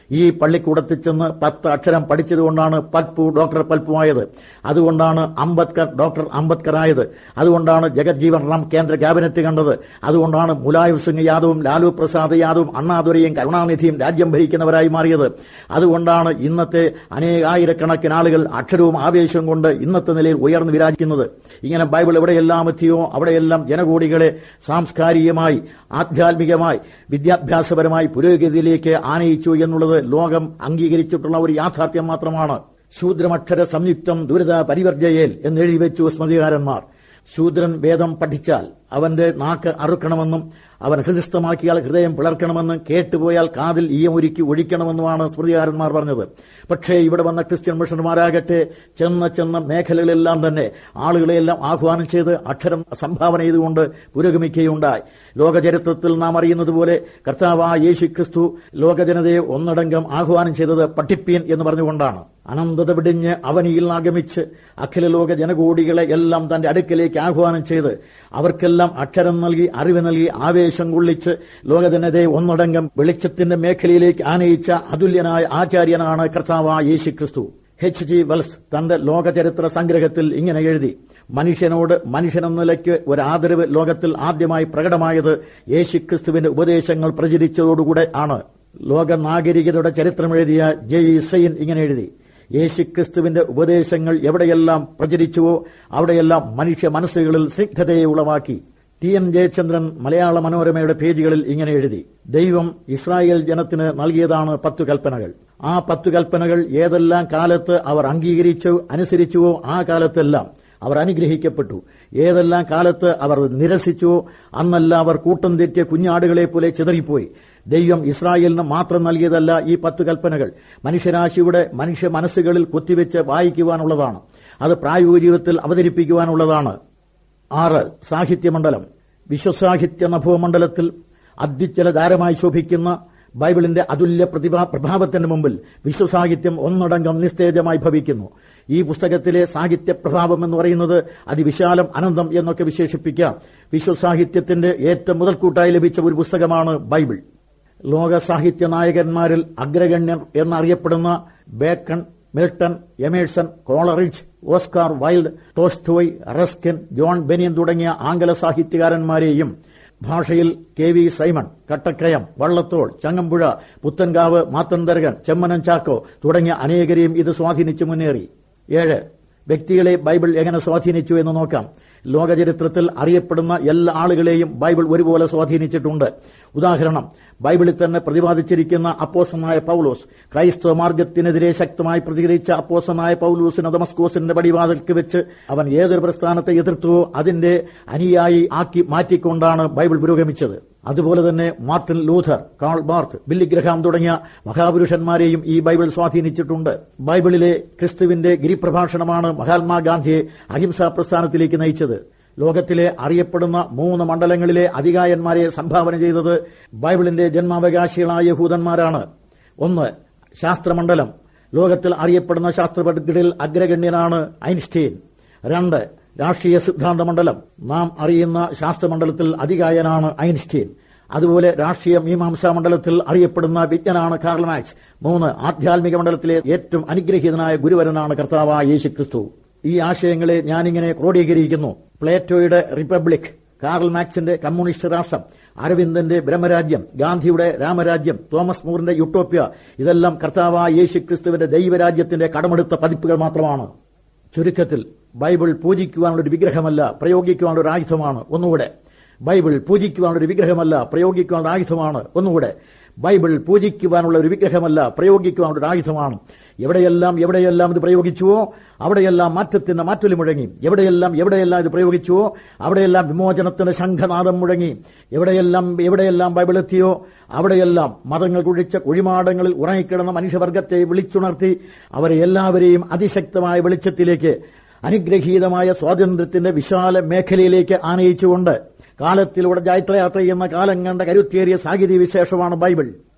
ഈ പള്ളിക്കൂടത്തിൽ ചെന്ന് പത്ത് അക്ഷരം പഠിച്ചതുകൊണ്ടാണ് പൽപ്പു ഡോക്ടർ പൽപ്പുമായത് അതുകൊണ്ടാണ് അംബേദ്കർ ഡോക്ടർ അംബേദ്കർ ആയത് അതുകൊണ്ടാണ് ജഗജ്ജീവൻ റാം കേന്ദ്ര ക്യാബിനറ്റ് കണ്ടത് അതുകൊണ്ടാണ് മുലായം സിംഗ് യാദവും ലാലു പ്രസാദ് യാദവും അണ്ണാദുരയും കരുണാനിധിയും രാജ്യം ഭരിക്കുന്നവരായി മാറിയത് അതുകൊണ്ടാണ് ഇന്നത്തെ അനേകായിരക്കണക്കിന് ആളുകൾ അക്ഷരവും ആവേശവും കൊണ്ട് ഇന്നത്തെ നിലയിൽ ഉയർന്നു വിരാജിക്കുന്നത് ഇങ്ങനെ ബൈബിൾ എവിടെയെല്ലാം എത്തിയോ അവിടെയെല്ലാം ജനകോടികളെ സാംസ്കാരികമായി ആധ്യാത്മികമായി വിദ്യാഭ്യാസപരമായി പുരോഗതിയിലേക്ക് ആനയിച്ചു എന്നുള്ളത് ലോകം അംഗീകരിച്ചിട്ടുള്ള ഒരു യാഥാർത്ഥ്യം മാത്രമാണ് ശൂദ്രമക്ഷര സംയുക്തം ദുരിത പരിവർജയേൽ എന്നെഴുതി വെച്ചു സ്മൃതികാരന്മാർ ശൂദ്രൻ വേദം പഠിച്ചാൽ അവന്റെ നാക്ക് അറുക്കണമെന്നും അവൻ ഹൃദയസ്ഥമാക്കിയാൽ ഹൃദയം പിളർക്കണമെന്നും കേട്ടുപോയാൽ കാതിൽ ഈയമൊരുക്കി ഒഴിക്കണമെന്നുമാണ് സ്മൃതികാരന്മാർ പറഞ്ഞത് പക്ഷേ ഇവിടെ വന്ന ക്രിസ്ത്യൻ മിഷണർമാരാകട്ടെ ചെന്ന ചെന്ന മേഖലകളിലെല്ലാം തന്നെ ആളുകളെയെല്ലാം ആഹ്വാനം ചെയ്ത് അക്ഷരം സംഭാവന ചെയ്തുകൊണ്ട് പുരോഗമിക്കുകയുണ്ടായി ലോകചരിത്രത്തിൽ നാം അറിയുന്നത് പോലെ കർത്താവായ യേശു ക്രിസ്തു ലോകജനതയെ ഒന്നടങ്കം ആഹ്വാനം ചെയ്തത് പഠിപ്പീൻ എന്ന് പറഞ്ഞുകൊണ്ടാണ് അനന്തത വിടിഞ്ഞ് അവനിയിൽ ആഗമിച്ച് അഖില ലോക ജനകോടികളെ എല്ലാം തന്റെ അടുക്കലേക്ക് ആഹ്വാനം ചെയ്ത് അവർക്കെല്ലാം അക്ഷരം നൽകി അറിവ് നൽകി ആവേശം കൊള്ളിച്ച് ലോകജനതയെ ഒന്നടങ്കം വെളിച്ചത്തിന്റെ മേഖലയിലേക്ക് ആനയിച്ച അതുല്യനായ ആചാര്യനാണ് കർത്താവായ യേശു ക്രിസ്തു എച്ച് ജി വെൽസ് തന്റെ ലോകചരിത്ര സംഗ്രഹത്തിൽ ഇങ്ങനെ എഴുതി മനുഷ്യനോട് മനുഷ്യനെന്ന നിലയ്ക്ക് ഒരു ആദരവ് ലോകത്തിൽ ആദ്യമായി പ്രകടമായത് യേശുക്രിസ്തുവിന്റെ ഉപദേശങ്ങൾ പ്രചരിച്ചതോടുകൂടെ ആണ് ലോക നാഗരികതയുടെ ചരിത്രമെഴുതിയ ജെയ് സൈൻ ഇങ്ങനെ എഴുതി യേശുക്രിസ്തുവിന്റെ ഉപദേശങ്ങൾ എവിടെയെല്ലാം പ്രചരിച്ചുവോ അവിടെയെല്ലാം മനുഷ്യ മനസ്സുകളിൽ സ്നിഗ്ധതയെ ഉളവാക്കി ടി എൻ ജയചന്ദ്രൻ മലയാള മനോരമയുടെ പേജുകളിൽ ഇങ്ങനെ എഴുതി ദൈവം ഇസ്രായേൽ ജനത്തിന് നൽകിയതാണ് പത്തു കൽപ്പനകൾ ആ പത്തു കൽപ്പനകൾ ഏതെല്ലാം കാലത്ത് അവർ അംഗീകരിച്ചോ അനുസരിച്ചുവോ ആ കാലത്തെല്ലാം അവർ അനുഗ്രഹിക്കപ്പെട്ടു ഏതെല്ലാം കാലത്ത് അവർ നിരസിച്ചുവോ അന്നെല്ലാം അവർ കൂട്ടം തെറ്റിയ കുഞ്ഞാടുകളെ പോലെ ചിതറിപ്പോയി ദൈവം ഇസ്രായേലിന് മാത്രം നൽകിയതല്ല ഈ പത്ത് കൽപ്പനകൾ മനുഷ്യരാശിയുടെ മനുഷ്യ മനസ്സുകളിൽ കുത്തിവെച്ച് വായിക്കുവാനുള്ളതാണ് അത് പ്രായോഗിക ജീവിതത്തിൽ അവതരിപ്പിക്കുവാനുള്ളതാണ് ആറ് സാഹിത്യമണ്ഡലം വിശ്വസാഹിത്യ നഭോമണ്ഡലത്തിൽ അദ്വിച്ചല ധാരമായി ശോഭിക്കുന്ന ബൈബിളിന്റെ അതുല്യ പ്രതിഭാ പ്രഭാവത്തിന് മുമ്പിൽ വിശ്വസാഹിത്യം ഒന്നടങ്കം നിസ്തേജമായി ഭവിക്കുന്നു ഈ പുസ്തകത്തിലെ സാഹിത്യ പ്രഭാവം എന്ന് പറയുന്നത് അതിവിശാലം അനന്തം എന്നൊക്കെ വിശേഷിപ്പിക്കാം വിശ്വസാഹിത്യത്തിന്റെ ഏറ്റവും മുതൽക്കൂട്ടായി ലഭിച്ച ഒരു പുസ്തകമാണ് ബൈബിൾ ലോക സാഹിത്യ നായകന്മാരിൽ അഗ്രഗണ്യർ എന്നറിയപ്പെടുന്ന Bacon Milton Emerson Coleridge Oscar Wilde Tolstoy Ruskin John Bunyan തുടങ്ങിയ ആംഗല സാഹിത്യകാരന്മാരെയും ഭാഷയിൽ കെ വി സൈമൺ കട്ടക്കയം വള്ളത്തോൾ ചങ്ങമ്പുഴ പുത്തൻകാവ് മാത്തന്തരകൻ ചെമ്മനം ചാക്കോ തുടങ്ങിയ അനേകരെയും ഇത് സ്വാധീനിച്ചു മുന്നേറി ഏഴ് വ്യക്തികളെ ബൈബിൾ എങ്ങനെ സ്വാധീനിച്ചു എന്ന് നോക്കാം ലോകചരിത്രത്തിൽ അറിയപ്പെടുന്ന എല്ലാ ആളുകളെയും ബൈബിൾ ഒരുപോലെ സ്വാധീനിച്ചിട്ടുണ്ട് ഉദാഹരണം ബൈബിളിൽ തന്നെ പ്രതിപാദിച്ചിരിക്കുന്ന അപ്പോസനായ പൌലോസ് ക്രൈസ്തവ മാർഗത്തിനെതിരെ ശക്തമായി പ്രതികരിച്ച അപ്പോസനായ പൌലൂസിന് ദമസ്കോസിന്റെ പടിവാതിൽക്ക് വെച്ച് അവൻ ഏതൊരു പ്രസ്ഥാനത്തെ എതിർത്തുവോ അതിന്റെ അനുയായി ആക്കി മാറ്റിക്കൊണ്ടാണ് ബൈബിൾ പുരോഗമിച്ചത് അതുപോലെ തന്നെ Martin Luther Karl Barth Billy Graham തുടങ്ങിയ മഹാപുരുഷന്മാരെയും ഈ ബൈബിൾ സ്വാധീനിച്ചിട്ടുണ്ട് ബൈബിളിലെ ക്രിസ്തുവിന്റെ ഗിരിപ്രഭാഷണമാണ് മഹാത്മാഗാന്ധിയെ അഹിംസാ പ്രസ്ഥാനത്തിലേക്ക് നയിച്ചത് ലോകത്തിലെ അറിയപ്പെടുന്ന മൂന്ന് മണ്ഡലങ്ങളിലെ അധികായന്മാരെ സംഭാവന ചെയ്തത് ബൈബിളിന്റെ ജന്മാവകാശികളായ യഹൂദന്മാരാണ് ഒന്ന് ശാസ്ത്രമണ്ഡലം ലോകത്തിൽ അറിയപ്പെടുന്ന ശാസ്ത്രപണ്ഡിതരിൽ അഗ്രഗണ്യനാണ് ഐൻസ്റ്റീൻ രണ്ട് രാഷ്ട്രീയ സിദ്ധാന്ത മണ്ഡലം നാം അറിയുന്ന ശാസ്ത്രമണ്ഡലത്തിൽ അധികായനാണ് ഐൻസ്റ്റീൻ അതുപോലെ രാഷ്ട്രീയ മീമാംസാ മണ്ഡലത്തിൽ അറിയപ്പെടുന്ന വിജ്ഞനാണ് കാർൽ മാക്സ് മൂന്ന് ആധ്യാത്മിക മണ്ഡലത്തിലെ ഏറ്റവും അനുഗ്രഹീതനായ ഗുരുവരനാണ് കർത്താവായ യേശു ക്രിസ്തു ഈ ആശയങ്ങളെ ഞാനിങ്ങനെ ക്രോഡീകരിക്കുന്നു പ്ലേറ്റോയുടെ റിപ്പബ്ലിക് കാർൽ മാക്സിന്റെ കമ്മ്യൂണിസ്റ്റ് രാഷ്ട്രം അരവിന്ദന്റെ ബ്രഹ്മരാജ്യം ഗാന്ധിയുടെ രാമരാജ്യം തോമസ് മൂറിന്റെ യുട്ടോപ്യ ഇതെല്ലാം കർത്താവായ യേശു ക്രിസ്തുവിന്റെ ദൈവരാജ്യത്തിന്റെ കടമെടുത്ത പതിപ്പുകൾ മാത്രമാണ് ചുരുക്കത്തിൽ ബൈബിൾ പൂജിക്കുവാനുള്ള ഒരു വിഗ്രഹമല്ല പ്രയോഗിക്കുവാനുള്ള ഒരു ആയുധമാണ് ഒന്നുകൂടെ ബൈബിൾ പൂജിക്കുവാനുള്ള ഒരു വിഗ്രഹമല്ല പ്രയോഗിക്കുവാനുള്ള ആയുധമാണ് ഒന്നുകൂടെ ബൈബിൾ പൂജിക്കുവാനുള്ള ഒരു വിഗ്രഹമല്ല പ്രയോഗിക്കുവാനുള്ള ഒരു ആയുധമാണ് എവിടെയെല്ലാം എവിടെയെല്ലാം ഇത് പ്രയോഗിച്ചുവോ അവിടെയെല്ലാം മാറ്റത്തിന്റെ മാറ്റൽ മുഴങ്ങി എവിടെയെല്ലാം എവിടെയെല്ലാം ഇത് പ്രയോഗിച്ചുവോ അവിടെയെല്ലാം വിമോചനത്തിന്റെ ശംഖനാദം മുഴങ്ങി എവിടെയെല്ലാം എവിടെയെല്ലാം ബൈബിൾ എത്തിയോ അവിടെയെല്ലാം മതങ്ങൾ കുഴിച്ച കുഴിമാടങ്ങളിൽ ഉറങ്ങിക്കിടന്ന മനുഷ്യവർഗത്തെ വിളിച്ചുണർത്തി അവരെ എല്ലാവരെയും അതിശക്തമായ വെളിച്ചത്തിലേക്ക് അനുഗ്രഹീതമായ സ്വാതന്ത്ര്യത്തിന്റെ വിശാല മേഖലയിലേക്ക് ആനയിച്ചുകൊണ്ട് കാലത്തിലൂടെ ജൈത്രയാത്ര ചെയ്യുന്ന കാലം കണ്ട കരുത്തേറിയ സാഹിത്യ വിശേഷമാണ് ബൈബിൾ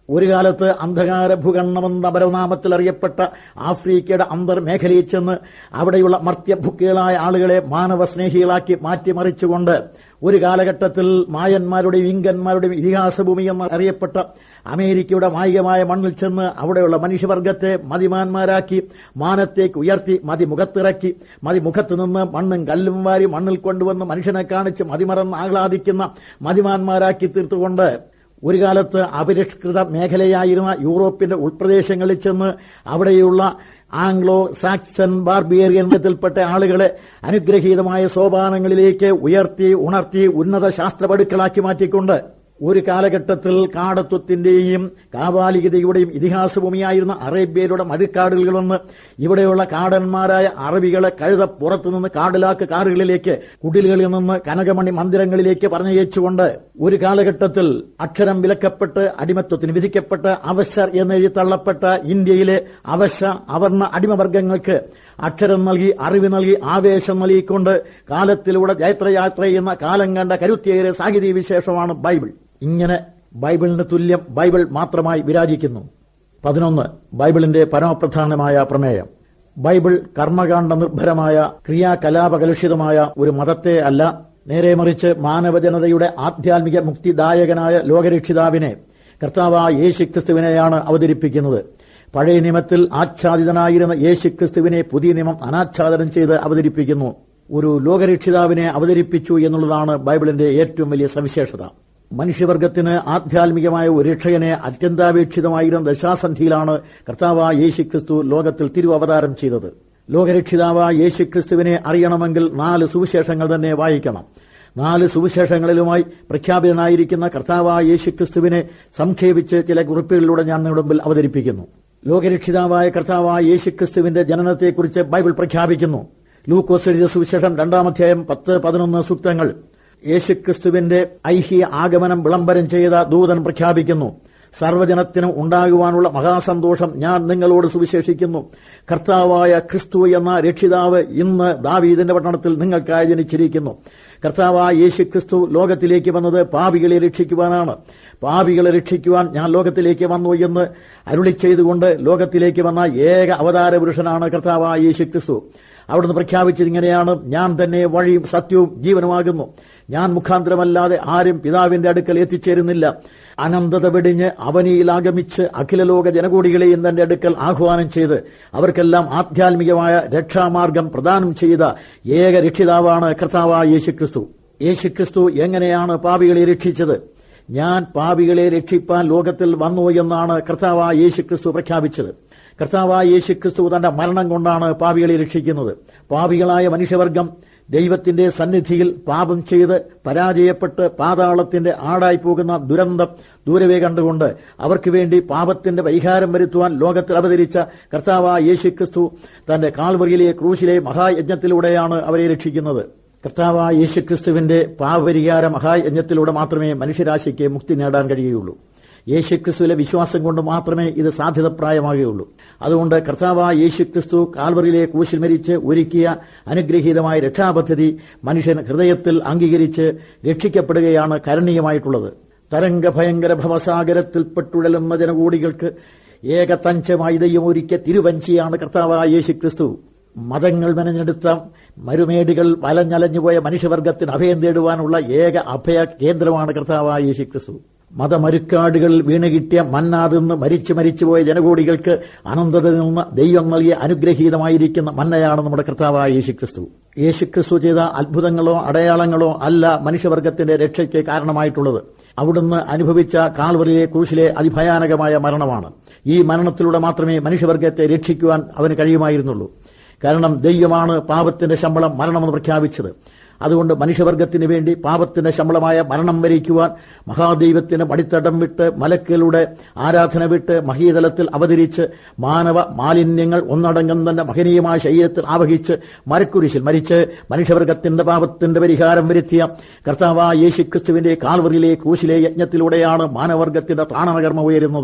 ഒരു കാലത്ത് അന്ധകാര ഭൂഖണ്ഡമെന്ന പരനാമത്തിൽ അറിയപ്പെട്ട ആഫ്രിക്കയുടെ അന്തർമേഖലയിൽ ചെന്ന് അവിടെയുള്ള മർത്യഭുക്കുകളായ ആളുകളെ മാനവ സ്നേഹികളാക്കി മാറ്റിമറിച്ചുകൊണ്ട് ഒരു കാലഘട്ടത്തിൽ മായന്മാരുടെയും ഇങ്കന്മാരുടെയും ഇതിഹാസഭൂമി എന്ന് അറിയപ്പെട്ട അമേരിക്കയുടെ മായികമായ മണ്ണിൽ ചെന്ന് അവിടെയുള്ള മനുഷ്യവർഗത്തെ മതിമാന്മാരാക്കി മാനത്തേക്ക് ഉയർത്തി മതിമുഖത്തിറക്കി മതിമുഖത്ത് നിന്ന് മണ്ണും കല്ലും വാരി മണ്ണിൽ കൊണ്ടുവന്ന് മനുഷ്യനെ കാണിച്ച് മതിമറന്ന് ആഹ്ലാദിക്കുന്ന മതിമാന്മാരാക്കി തീർത്തുകൊണ്ട് ഒരു കാലത്ത് അപരിഷ്കൃത മേഖലയായിരുന്ന യൂറോപ്പിന്റെ ഉൾപ്രദേശങ്ങളിൽ ചെന്ന് അവിടെയുള്ള ആംഗ്ലോ സാക്സൺ ബാർബിയറിയൻത്തിൽപ്പെട്ട ആളുകളെ അനുഗ്രഹീതമായ സോപാനങ്ങളിലേക്ക് ഉയർത്തി ഉണർത്തി ഉന്നത ശാസ്ത്രപടുക്കളാക്കി മാറ്റിക്കൊണ്ട് ഒരു കാലഘട്ടത്തിൽ കാടത്വത്തിന്റെയും കാപാലികതയുടെയും ഇതിഹാസഭൂമിയായിരുന്ന അറേബ്യയിലൂടെ മഴക്കാടുകളിൽ നിന്ന് ഇവിടെയുള്ള കാടന്മാരായ അറബികളെ കഴുത പുറത്തുനിന്ന് കാടിലാക്ക് കാറുകളിലേക്ക് കുടിലുകളിൽ നിന്ന് കനകമണി മന്ദിരങ്ങളിലേക്ക് പറഞ്ഞയച്ചുകൊണ്ട് ഒരു കാലഘട്ടത്തിൽ അക്ഷരം വിലക്കപ്പെട്ട് അടിമത്വത്തിന് വിധിക്കപ്പെട്ട് അവശർ എന്നെഴുതി തള്ളപ്പെട്ട ഇന്ത്യയിലെ അവശ അവർണ അടിമവർഗങ്ങൾക്ക് അക്ഷരം നൽകി അറിവ് നൽകി ആവേശം നൽകിക്കൊണ്ട് കാലത്തിലൂടെ ജൈത്രയാത്ര ചെയ്യുന്ന കാലം കണ്ട കരുത്തിയേറെ സാഹിത്യ വിശേഷമാണ് ബൈബിൾ ഇങ്ങനെ ബൈബിളിന് തുല്യം ബൈബിൾ മാത്രമായി വിരാജിക്കുന്നു പതിനൊന്ന് ബൈബിളിന്റെ പരമപ്രധാനമായ പ്രമേയം ബൈബിൾ കർമ്മകാണ്ഡ നിർഭരമായ ക്രിയാകലാപകലുഷിതമായ ഒരു മതത്തെ അല്ല നേരെ മറിച്ച് മാനവജനതയുടെ ആധ്യാത്മിക മുക്തിദായകനായ ലോകരക്ഷിതാവിനെ കർത്താവായ യേശുക്രിസ്തുവിനെയാണ് അവതരിപ്പിക്കുന്നത് പഴയ നിയമത്തിൽ ആച്ഛാദിതനായിരുന്ന യേശുക്രിസ്തുവിനെ പുതിയ നിയമം അനാച്ഛാദനം ചെയ്ത് അവതരിപ്പിക്കുന്നു ഒരു ലോകരക്ഷിതാവിനെ അവതരിപ്പിച്ചു എന്നുള്ളതാണ് ബൈബിളിന്റെ ഏറ്റവും വലിയ സവിശേഷത മനുഷ്യവർഗത്തിന് ആധ്യാത്മികമായ ഒരു രക്ഷകനെ അത്യന്താപേക്ഷിതമായിരുന്ന ദശാസന്ധിയിലാണ് കർത്താവായ യേശുക്രിസ്തു ലോകത്തിൽ തിരുവവതാരം ചെയ്തത് ലോകരക്ഷിതാവായ യേശുക്രിസ്തുവിനെ അറിയണമെങ്കിൽ നാല് സുവിശേഷങ്ങൾ തന്നെ വായിക്കണം നാല് സുവിശേഷങ്ങളിലുമായി പ്രഖ്യാപിതനായിരിക്കുന്ന കർത്താവായ യേശുക്രിസ്തുവിനെ സംക്ഷേപിച്ച് ചില കുറിപ്പുകളിലൂടെ ഞാൻ നിങ്ങളുടെ മുമ്പിൽ അവതരിപ്പിക്കുന്നു ലോകരക്ഷിതാവായ കർത്താവായ യേശുക്രിസ്തുവിന്റെ ജനനത്തെക്കുറിച്ച് ബൈബിൾ പ്രഖ്യാപിക്കുന്നു ലൂക്കോസ് എഴുതിയ സുവിശേഷം രണ്ടാമധ്യായം പത്ത് പതിനൊന്ന് സൂക്തങ്ങൾ യേശുക്രിസ്തുവിന്റെ ഐഹിക ആഗമനം വിളംബരം ചെയ്ത ദൂതൻ പ്രഖ്യാപിക്കുന്നു സർവ്വജനത്തിനും ഉണ്ടാകുവാനുള്ള മഹാസന്തോഷം ഞാൻ നിങ്ങളോട് സുവിശേഷിക്കുന്നു കർത്താവായ ക്രിസ്തു എന്ന രക്ഷിതാവ് ഇന്ന് ദാവീദിന്റെ പട്ടണത്തിൽ നിങ്ങൾക്കായി ജനിച്ചിരിക്കുന്നു കർത്താവായ യേശു ക്രിസ്തു ലോകത്തിലേക്ക് വന്നത് പാപികളെ രക്ഷിക്കുവാനാണ് പാപികളെ രക്ഷിക്കുവാൻ ഞാൻ ലോകത്തിലേക്ക് വന്നു എന്ന് അരുളി ചെയ്തുകൊണ്ട് ലോകത്തിലേക്ക് വന്ന ഏക അവതാര പുരുഷനാണ് കർത്താവായ യേശു ക്രിസ്തു അവിടുന്ന് പ്രഖ്യാപിച്ചത് ഇങ്ങനെയാണ് ഞാൻ തന്നെ വഴിയും സത്യവും ജീവനുമാകുന്നു ഞാൻ മുഖാന്തരമല്ലാതെ ആരും പിതാവിന്റെ അടുക്കൽ എത്തിച്ചേരുന്നില്ല അനന്തത വെടിഞ്ഞ് അവനിയിൽ ആഗമിച്ച് അഖിലലോക ജനകൂടികളെയും തന്റെ അടുക്കൽ ആഹ്വാനം ചെയ്ത് അവർക്കെല്ലാം ആധ്യാത്മികമായ രക്ഷാമാർഗം പ്രദാനം ചെയ്ത ഏക രക്ഷിതാവാണ് കർത്താവായ യേശുക്രിസ്തു യേശുക്രിസ്തു എങ്ങനെയാണ് പാപികളെ രക്ഷിച്ചത് ഞാൻ പാപികളെ രക്ഷിപ്പാൻ ലോകത്തിൽ വന്നു എന്നാണ് കർത്താവായ യേശുക്രിസ്തു പ്രഖ്യാപിച്ചത് കർത്താവായ യേശുക്രിസ്തു തന്റെ മരണം കൊണ്ടാണ് പാപികളെ രക്ഷിക്കുന്നത് പാപികളായ മനുഷ്യവർഗം ദൈവത്തിന്റെ സന്നിധിയിൽ പാപം ചെയ്ത് പരാജയപ്പെട്ട് പാതാളത്തിന്റെ ആടായി പോകുന്ന ദുരന്തം ദൂരവേ കണ്ടുകൊണ്ട് അവർക്ക് വേണ്ടി പാപത്തിന്റെ പരിഹാരം വരുത്തുവാൻ ലോകത്തിൽ അവതരിച്ച കർത്താവായ യേശുക്രിസ്തു തന്റെ കാൽവറിയിലെ ക്രൂശിലെ മഹായജ്ഞത്തിലൂടെയാണ് അവരെ രക്ഷിക്കുന്നത് കർത്താവായ യേശുക്രിസ്തുവിന്റെ പാപപരിഹാര മഹായജ്ഞത്തിലൂടെ മാത്രമേ മനുഷ്യരാശിക്ക് മുക്തി നേടാൻ കഴിയുകയുള്ളൂ യേശുക്രിസ്തുവിലെ വിശ്വാസം കൊണ്ട് മാത്രമേ ഇത് സാധ്യതപ്രായമാകുകയുള്ളൂ അതുകൊണ്ട് കർത്താവായ യേശുക്രിസ്തു കാൽവറിയിലെ കൂശിൽ മരിച്ച് ഒരുക്കിയ അനുഗ്രഹീതമായ രക്ഷാപദ്ധതി മനുഷ്യൻ ഹൃദയത്തിൽ അംഗീകരിച്ച് രക്ഷിക്കപ്പെടുകയാണ് കരണീയമായിട്ടുള്ളത് തരംഗ ഭയങ്കര ഭവസാഗരത്തിൽപ്പെട്ടുഴലുന്ന ജനകൂടികൾക്ക് ഏകതഞ്ചമായി ദൈവം ഒരുക്കിയ തിരുവഞ്ചിയാണ് കർത്താവായ യേശുക്രിസ്തു മതങ്ങൾ മെനഞ്ഞെടുത്ത മരുമേടുകൾ വലഞ്ഞലഞ്ഞുപോയ മനുഷ്യവർഗത്തിന് അഭയം തേടുവാനുള്ള ഏക അഭയ കേന്ദ്രമാണ് കർത്താവായ യേശുക്രിസ്തു മതമരുക്കാടുകളിൽ വീണുകിട്ടിയ മന്നാതിന്ന് മരിച്ചു മരിച്ചുപോയ ജനകോടികൾക്ക് അനന്തത നിന്ന് ദൈവം നൽകിയ അനുഗ്രഹീതമായിരിക്കുന്ന മന്നയാണ് നമ്മുടെ കർത്താവായ യേശുക്രിസ്തു യേശുക്രിസ്തു ചെയ്ത അത്ഭുതങ്ങളോ അടയാളങ്ങളോ അല്ല മനുഷ്യവർഗത്തിന്റെ രക്ഷയ്ക്ക് കാരണമായിട്ടുള്ളത് അവിടുന്ന് അനുഭവിച്ച കാൽവറിയെ ക്രൂശിലെ അതിഭയാനകമായ മരണമാണ് ഈ മരണത്തിലൂടെ മാത്രമേ മനുഷ്യവർഗത്തെ രക്ഷിക്കുവാൻ അവന് കഴിയുമായിരുന്നുള്ളൂ കാരണം ദൈവമാണ് പാപത്തിന്റെ ശമ്പളം മരണമെന്ന് പ്രഖ്യാപിച്ചത് അതുകൊണ്ട് മനുഷ്യവർഗത്തിന് വേണ്ടി പാപത്തിന്റെ ശമ്പളമായ മരണം വരിക്കുവാൻ മഹാദൈവത്തിന് മടിത്തടം വിട്ട് മലക്കിലൂടെ ആരാധന വിട്ട് മഹീതലത്തിൽ അവതരിച്ച് മാനവ മാലിന്യങ്ങൾ ഒന്നടങ്കം തന്നെ മഹനീയമായ ശരീരത്തിൽ ആവഹിച്ച് മരക്കുരിശിൽ മരിച്ച് മനുഷ്യവർഗത്തിന്റെ പാപത്തിന്റെ പരിഹാരം വരുത്തിയ കർത്താവായ യേശുക്രിസ്തുവിന്റെ കാൽവറിയിലെ ക്രൂശിലെ യജ്ഞത്തിലൂടെയാണ് മാനവർഗത്തിന്റെ ത്രാണകർമ്മ ഉയരുന്നത്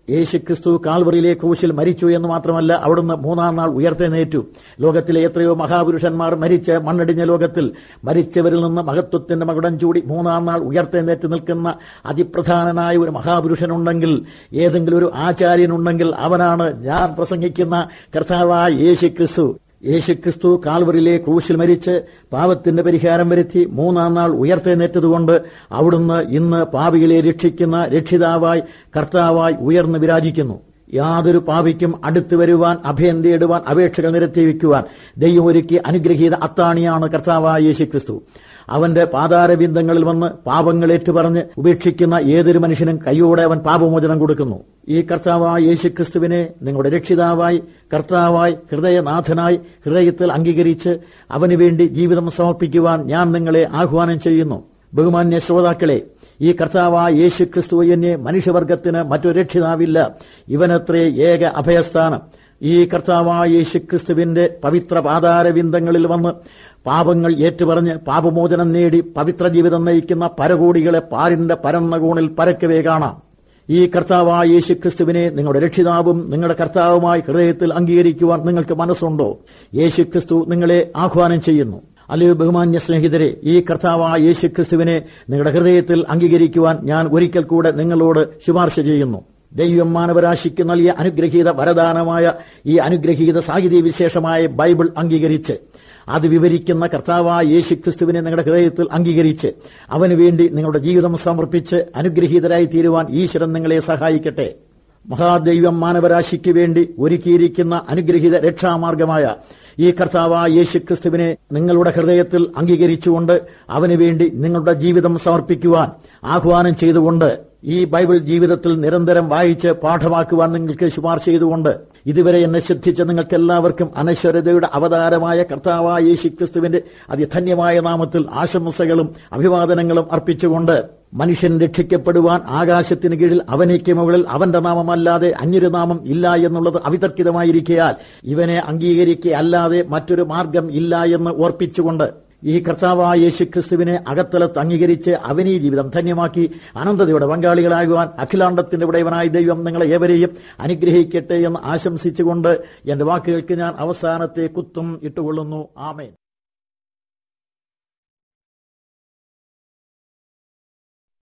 യേശുക്രിസ്തു കാൽവറിയിലെ ക്രൂശിൽ മരിച്ചു എന്ന് മാത്രമല്ല അവിടുന്ന് മൂന്നാം നാൾ ഉയർത്തെഴുന്നേറ്റു ലോകത്തിലെ എത്രയോ മഹാപുരുഷന്മാർ മരിച്ച് മണ്ണടിഞ്ഞ ലോകത്തിൽ മരിച്ചവരിൽ നിന്ന് മഹത്വത്തിന്റെ മകുടം ചൂടി മൂന്നാം നാൾ ഉയർത്തെഴുന്നേറ്റ് നിൽക്കുന്ന അതിപ്രധാനനായ ഒരു മഹാപുരുഷനുണ്ടെങ്കിൽ ഏതെങ്കിലും ഒരു ആചാര്യനുണ്ടെങ്കിൽ അവനാണ് ഞാൻ പ്രസംഗിക്കുന്ന കർത്താവായ യേശുക്രിസ്തു യേശുക്രിസ്തു കാൽവറിയിലെ ക്രൂശിൽ മരിച്ച് പാപത്തിന്റെ പരിഹാരം വരുത്തി മൂന്നാം നാൾ ഉയർത്തെഴുന്നേറ്റതുകൊണ്ട് അവിടുന്ന് ഇന്ന് പാപികളെ രക്ഷിക്കുന്ന രക്ഷിതാവായി കർത്താവായി ഉയർന്നു വിരാജിക്കുന്നു യാതൊരു പാപിക്കും അടുത്തു വരുവാൻ അഭയം തേടുവാൻ അപേക്ഷകൾ നിരത്തി വയ്ക്കുവാൻ ദൈവം ഒരുക്കി അനുഗ്രഹീത അത്താണിയാണ് കർത്താവായ യേശുക്രിസ്തു അവന്റെ പാതാരബിന്ദങ്ങളിൽ വന്ന് പാപങ്ങൾ ഏറ്റുപറഞ്ഞ് ഉപേക്ഷിക്കുന്ന ഏതൊരു മനുഷ്യനും കൈയോടെ അവൻ പാപമോചനം കൊടുക്കുന്നു ഈ കർത്താവായ യേശുക്രിസ്തുവിനെ നിങ്ങളുടെ രക്ഷിതാവായി കർത്താവായി ഹൃദയനാഥനായി ഹൃദയത്തിൽ അംഗീകരിച്ച് അവന് വേണ്ടി ജീവിതം സമർപ്പിക്കുവാൻ ഞാൻ നിങ്ങളെ ആഹ്വാനം ചെയ്യുന്നു ബഹുമാന്യ ശ്രോതാക്കളെ ഈ കർത്താവായ യേശുക്രിസ്തു എന്നെ മനുഷ്യവർഗത്തിന് മറ്റൊരു രക്ഷിതാവില്ല ഇവനത്രേ ഏക അഭയസ്ഥാനം ഈ കർത്താവായ യേശുക്രിസ്തുവിന്റെ പവിത്ര പാതാരവിന്ദങ്ങളിൽ വന്ന് പാപങ്ങൾ ഏറ്റുപറഞ്ഞ് പാപമോചനം നേടി പവിത്ര ജീവിതം നയിക്കുന്ന പരകോടികളെ പാരിന്റെ പരന്ന കോണിൽ പരക്കവേ കാണാം ഈ കർത്താവായ യേശുക്രിസ്തുവിനെ നിങ്ങളുടെ രക്ഷിതാവും നിങ്ങളുടെ കർത്താവുമായി ഹൃദയത്തിൽ അംഗീകരിക്കുവാൻ നിങ്ങൾക്ക് മനസ്സുണ്ടോ യേശുക്രിസ്തു നിങ്ങളെ ആഹ്വാനം ചെയ്യുന്നു അല്ലയോ ബഹുമാന്യ സ്നേഹിതരെ ഈ കർത്താവായ യേശുക്രിസ്തുവിനെ നിങ്ങളുടെ ഹൃദയത്തിൽ അംഗീകരിക്കുവാൻ ഞാൻ ഒരിക്കൽ കൂടെ നിങ്ങളോട് ശുപാർശ ചെയ്യുന്നു ദൈവം മാനവരാശിക്ക് നൽകിയ അനുഗ്രഹീത വരദാനമായ ഈ അനുഗ്രഹീത സാഹിത്യ വിശേഷമായ ബൈബിൾ അംഗീകരിച്ച് അത് വിവരിക്കുന്ന കർത്താവായ യേശുക്രിസ്തുവിനെ നിങ്ങളുടെ ഹൃദയത്തിൽ അംഗീകരിച്ച് അവന് വേണ്ടി നിങ്ങളുടെ ജീവിതം സമർപ്പിച്ച് അനുഗ്രഹീതരായി തീരുവാൻ ഈശ്വരൻ നിങ്ങളെ സഹായിക്കട്ടെ മഹാദൈവം മാനവരാശിക്ക് വേണ്ടി ഒരുക്കിയിരിക്കുന്ന അനുഗ്രഹീത രക്ഷാമാർഗമായ ഈ കർത്താവായ യേശുക്രിസ്തുവിനെ നിങ്ങളുടെ ഹൃദയത്തിൽ അംഗീകരിച്ചുകൊണ്ട് അവന് വേണ്ടി നിങ്ങളുടെ ജീവിതം സമർപ്പിക്കുവാൻ ആഹ്വാനം ചെയ്തുകൊണ്ട് ഈ ബൈബിൾ ജീവിതത്തിൽ നിരന്തരം വായിച്ച് പാഠമാക്കുവാൻ നിങ്ങൾക്ക് ശുപാർശ ചെയ്തുകൊണ്ട് ഇതുവരെ എന്നെ ശ്രദ്ധിച്ച നിങ്ങൾക്ക് എല്ലാവർക്കും അനശ്വരതയുടെ അവതാരമായ കർത്താവായ യേശുക്രിസ്തുവിന്റെ അതിധന്യമായ നാമത്തിൽ ആശംസകളും അഭിവാദനങ്ങളും അർപ്പിച്ചുകൊണ്ട് മനുഷ്യൻ രക്ഷിക്കപ്പെടുവാൻ ആകാശത്തിന് കീഴിൽ അവനേക്ക് മുകളിൽ അവന്റെ നാമമല്ലാതെ അന്യൊരു നാമം ഇല്ല എന്നുള്ളത് അവിതർക്കിതമായിരിക്കയാൽ ഇവനെ അംഗീകരിക്കുകയല്ലാതെ മറ്റൊരു മാർഗം ഇല്ല എന്ന് ഓർപ്പിച്ചുകൊണ്ട് ഈ കർത്താവായ യേശുക്രിസ്തുവിനെ അകത്തലത്ത് അംഗീകരിച്ച് അവനീ ജീവിതം ധന്യമാക്കി അനന്തതയുടെ പങ്കാളികളാകുവാൻ അഖിലാണ്ടത്തിന്റെ ഉടയവനായ ദൈവം നിങ്ങളെ ഏവരെയും അനുഗ്രഹിക്കട്ടെ എന്ന് ആശംസിച്ചുകൊണ്ട് എന്റെ വാക്കുകൾക്ക് ഞാൻ അവസാനത്തെ കുത്തും ഇട്ടുകൊള്ളുന്നു ആമേൻ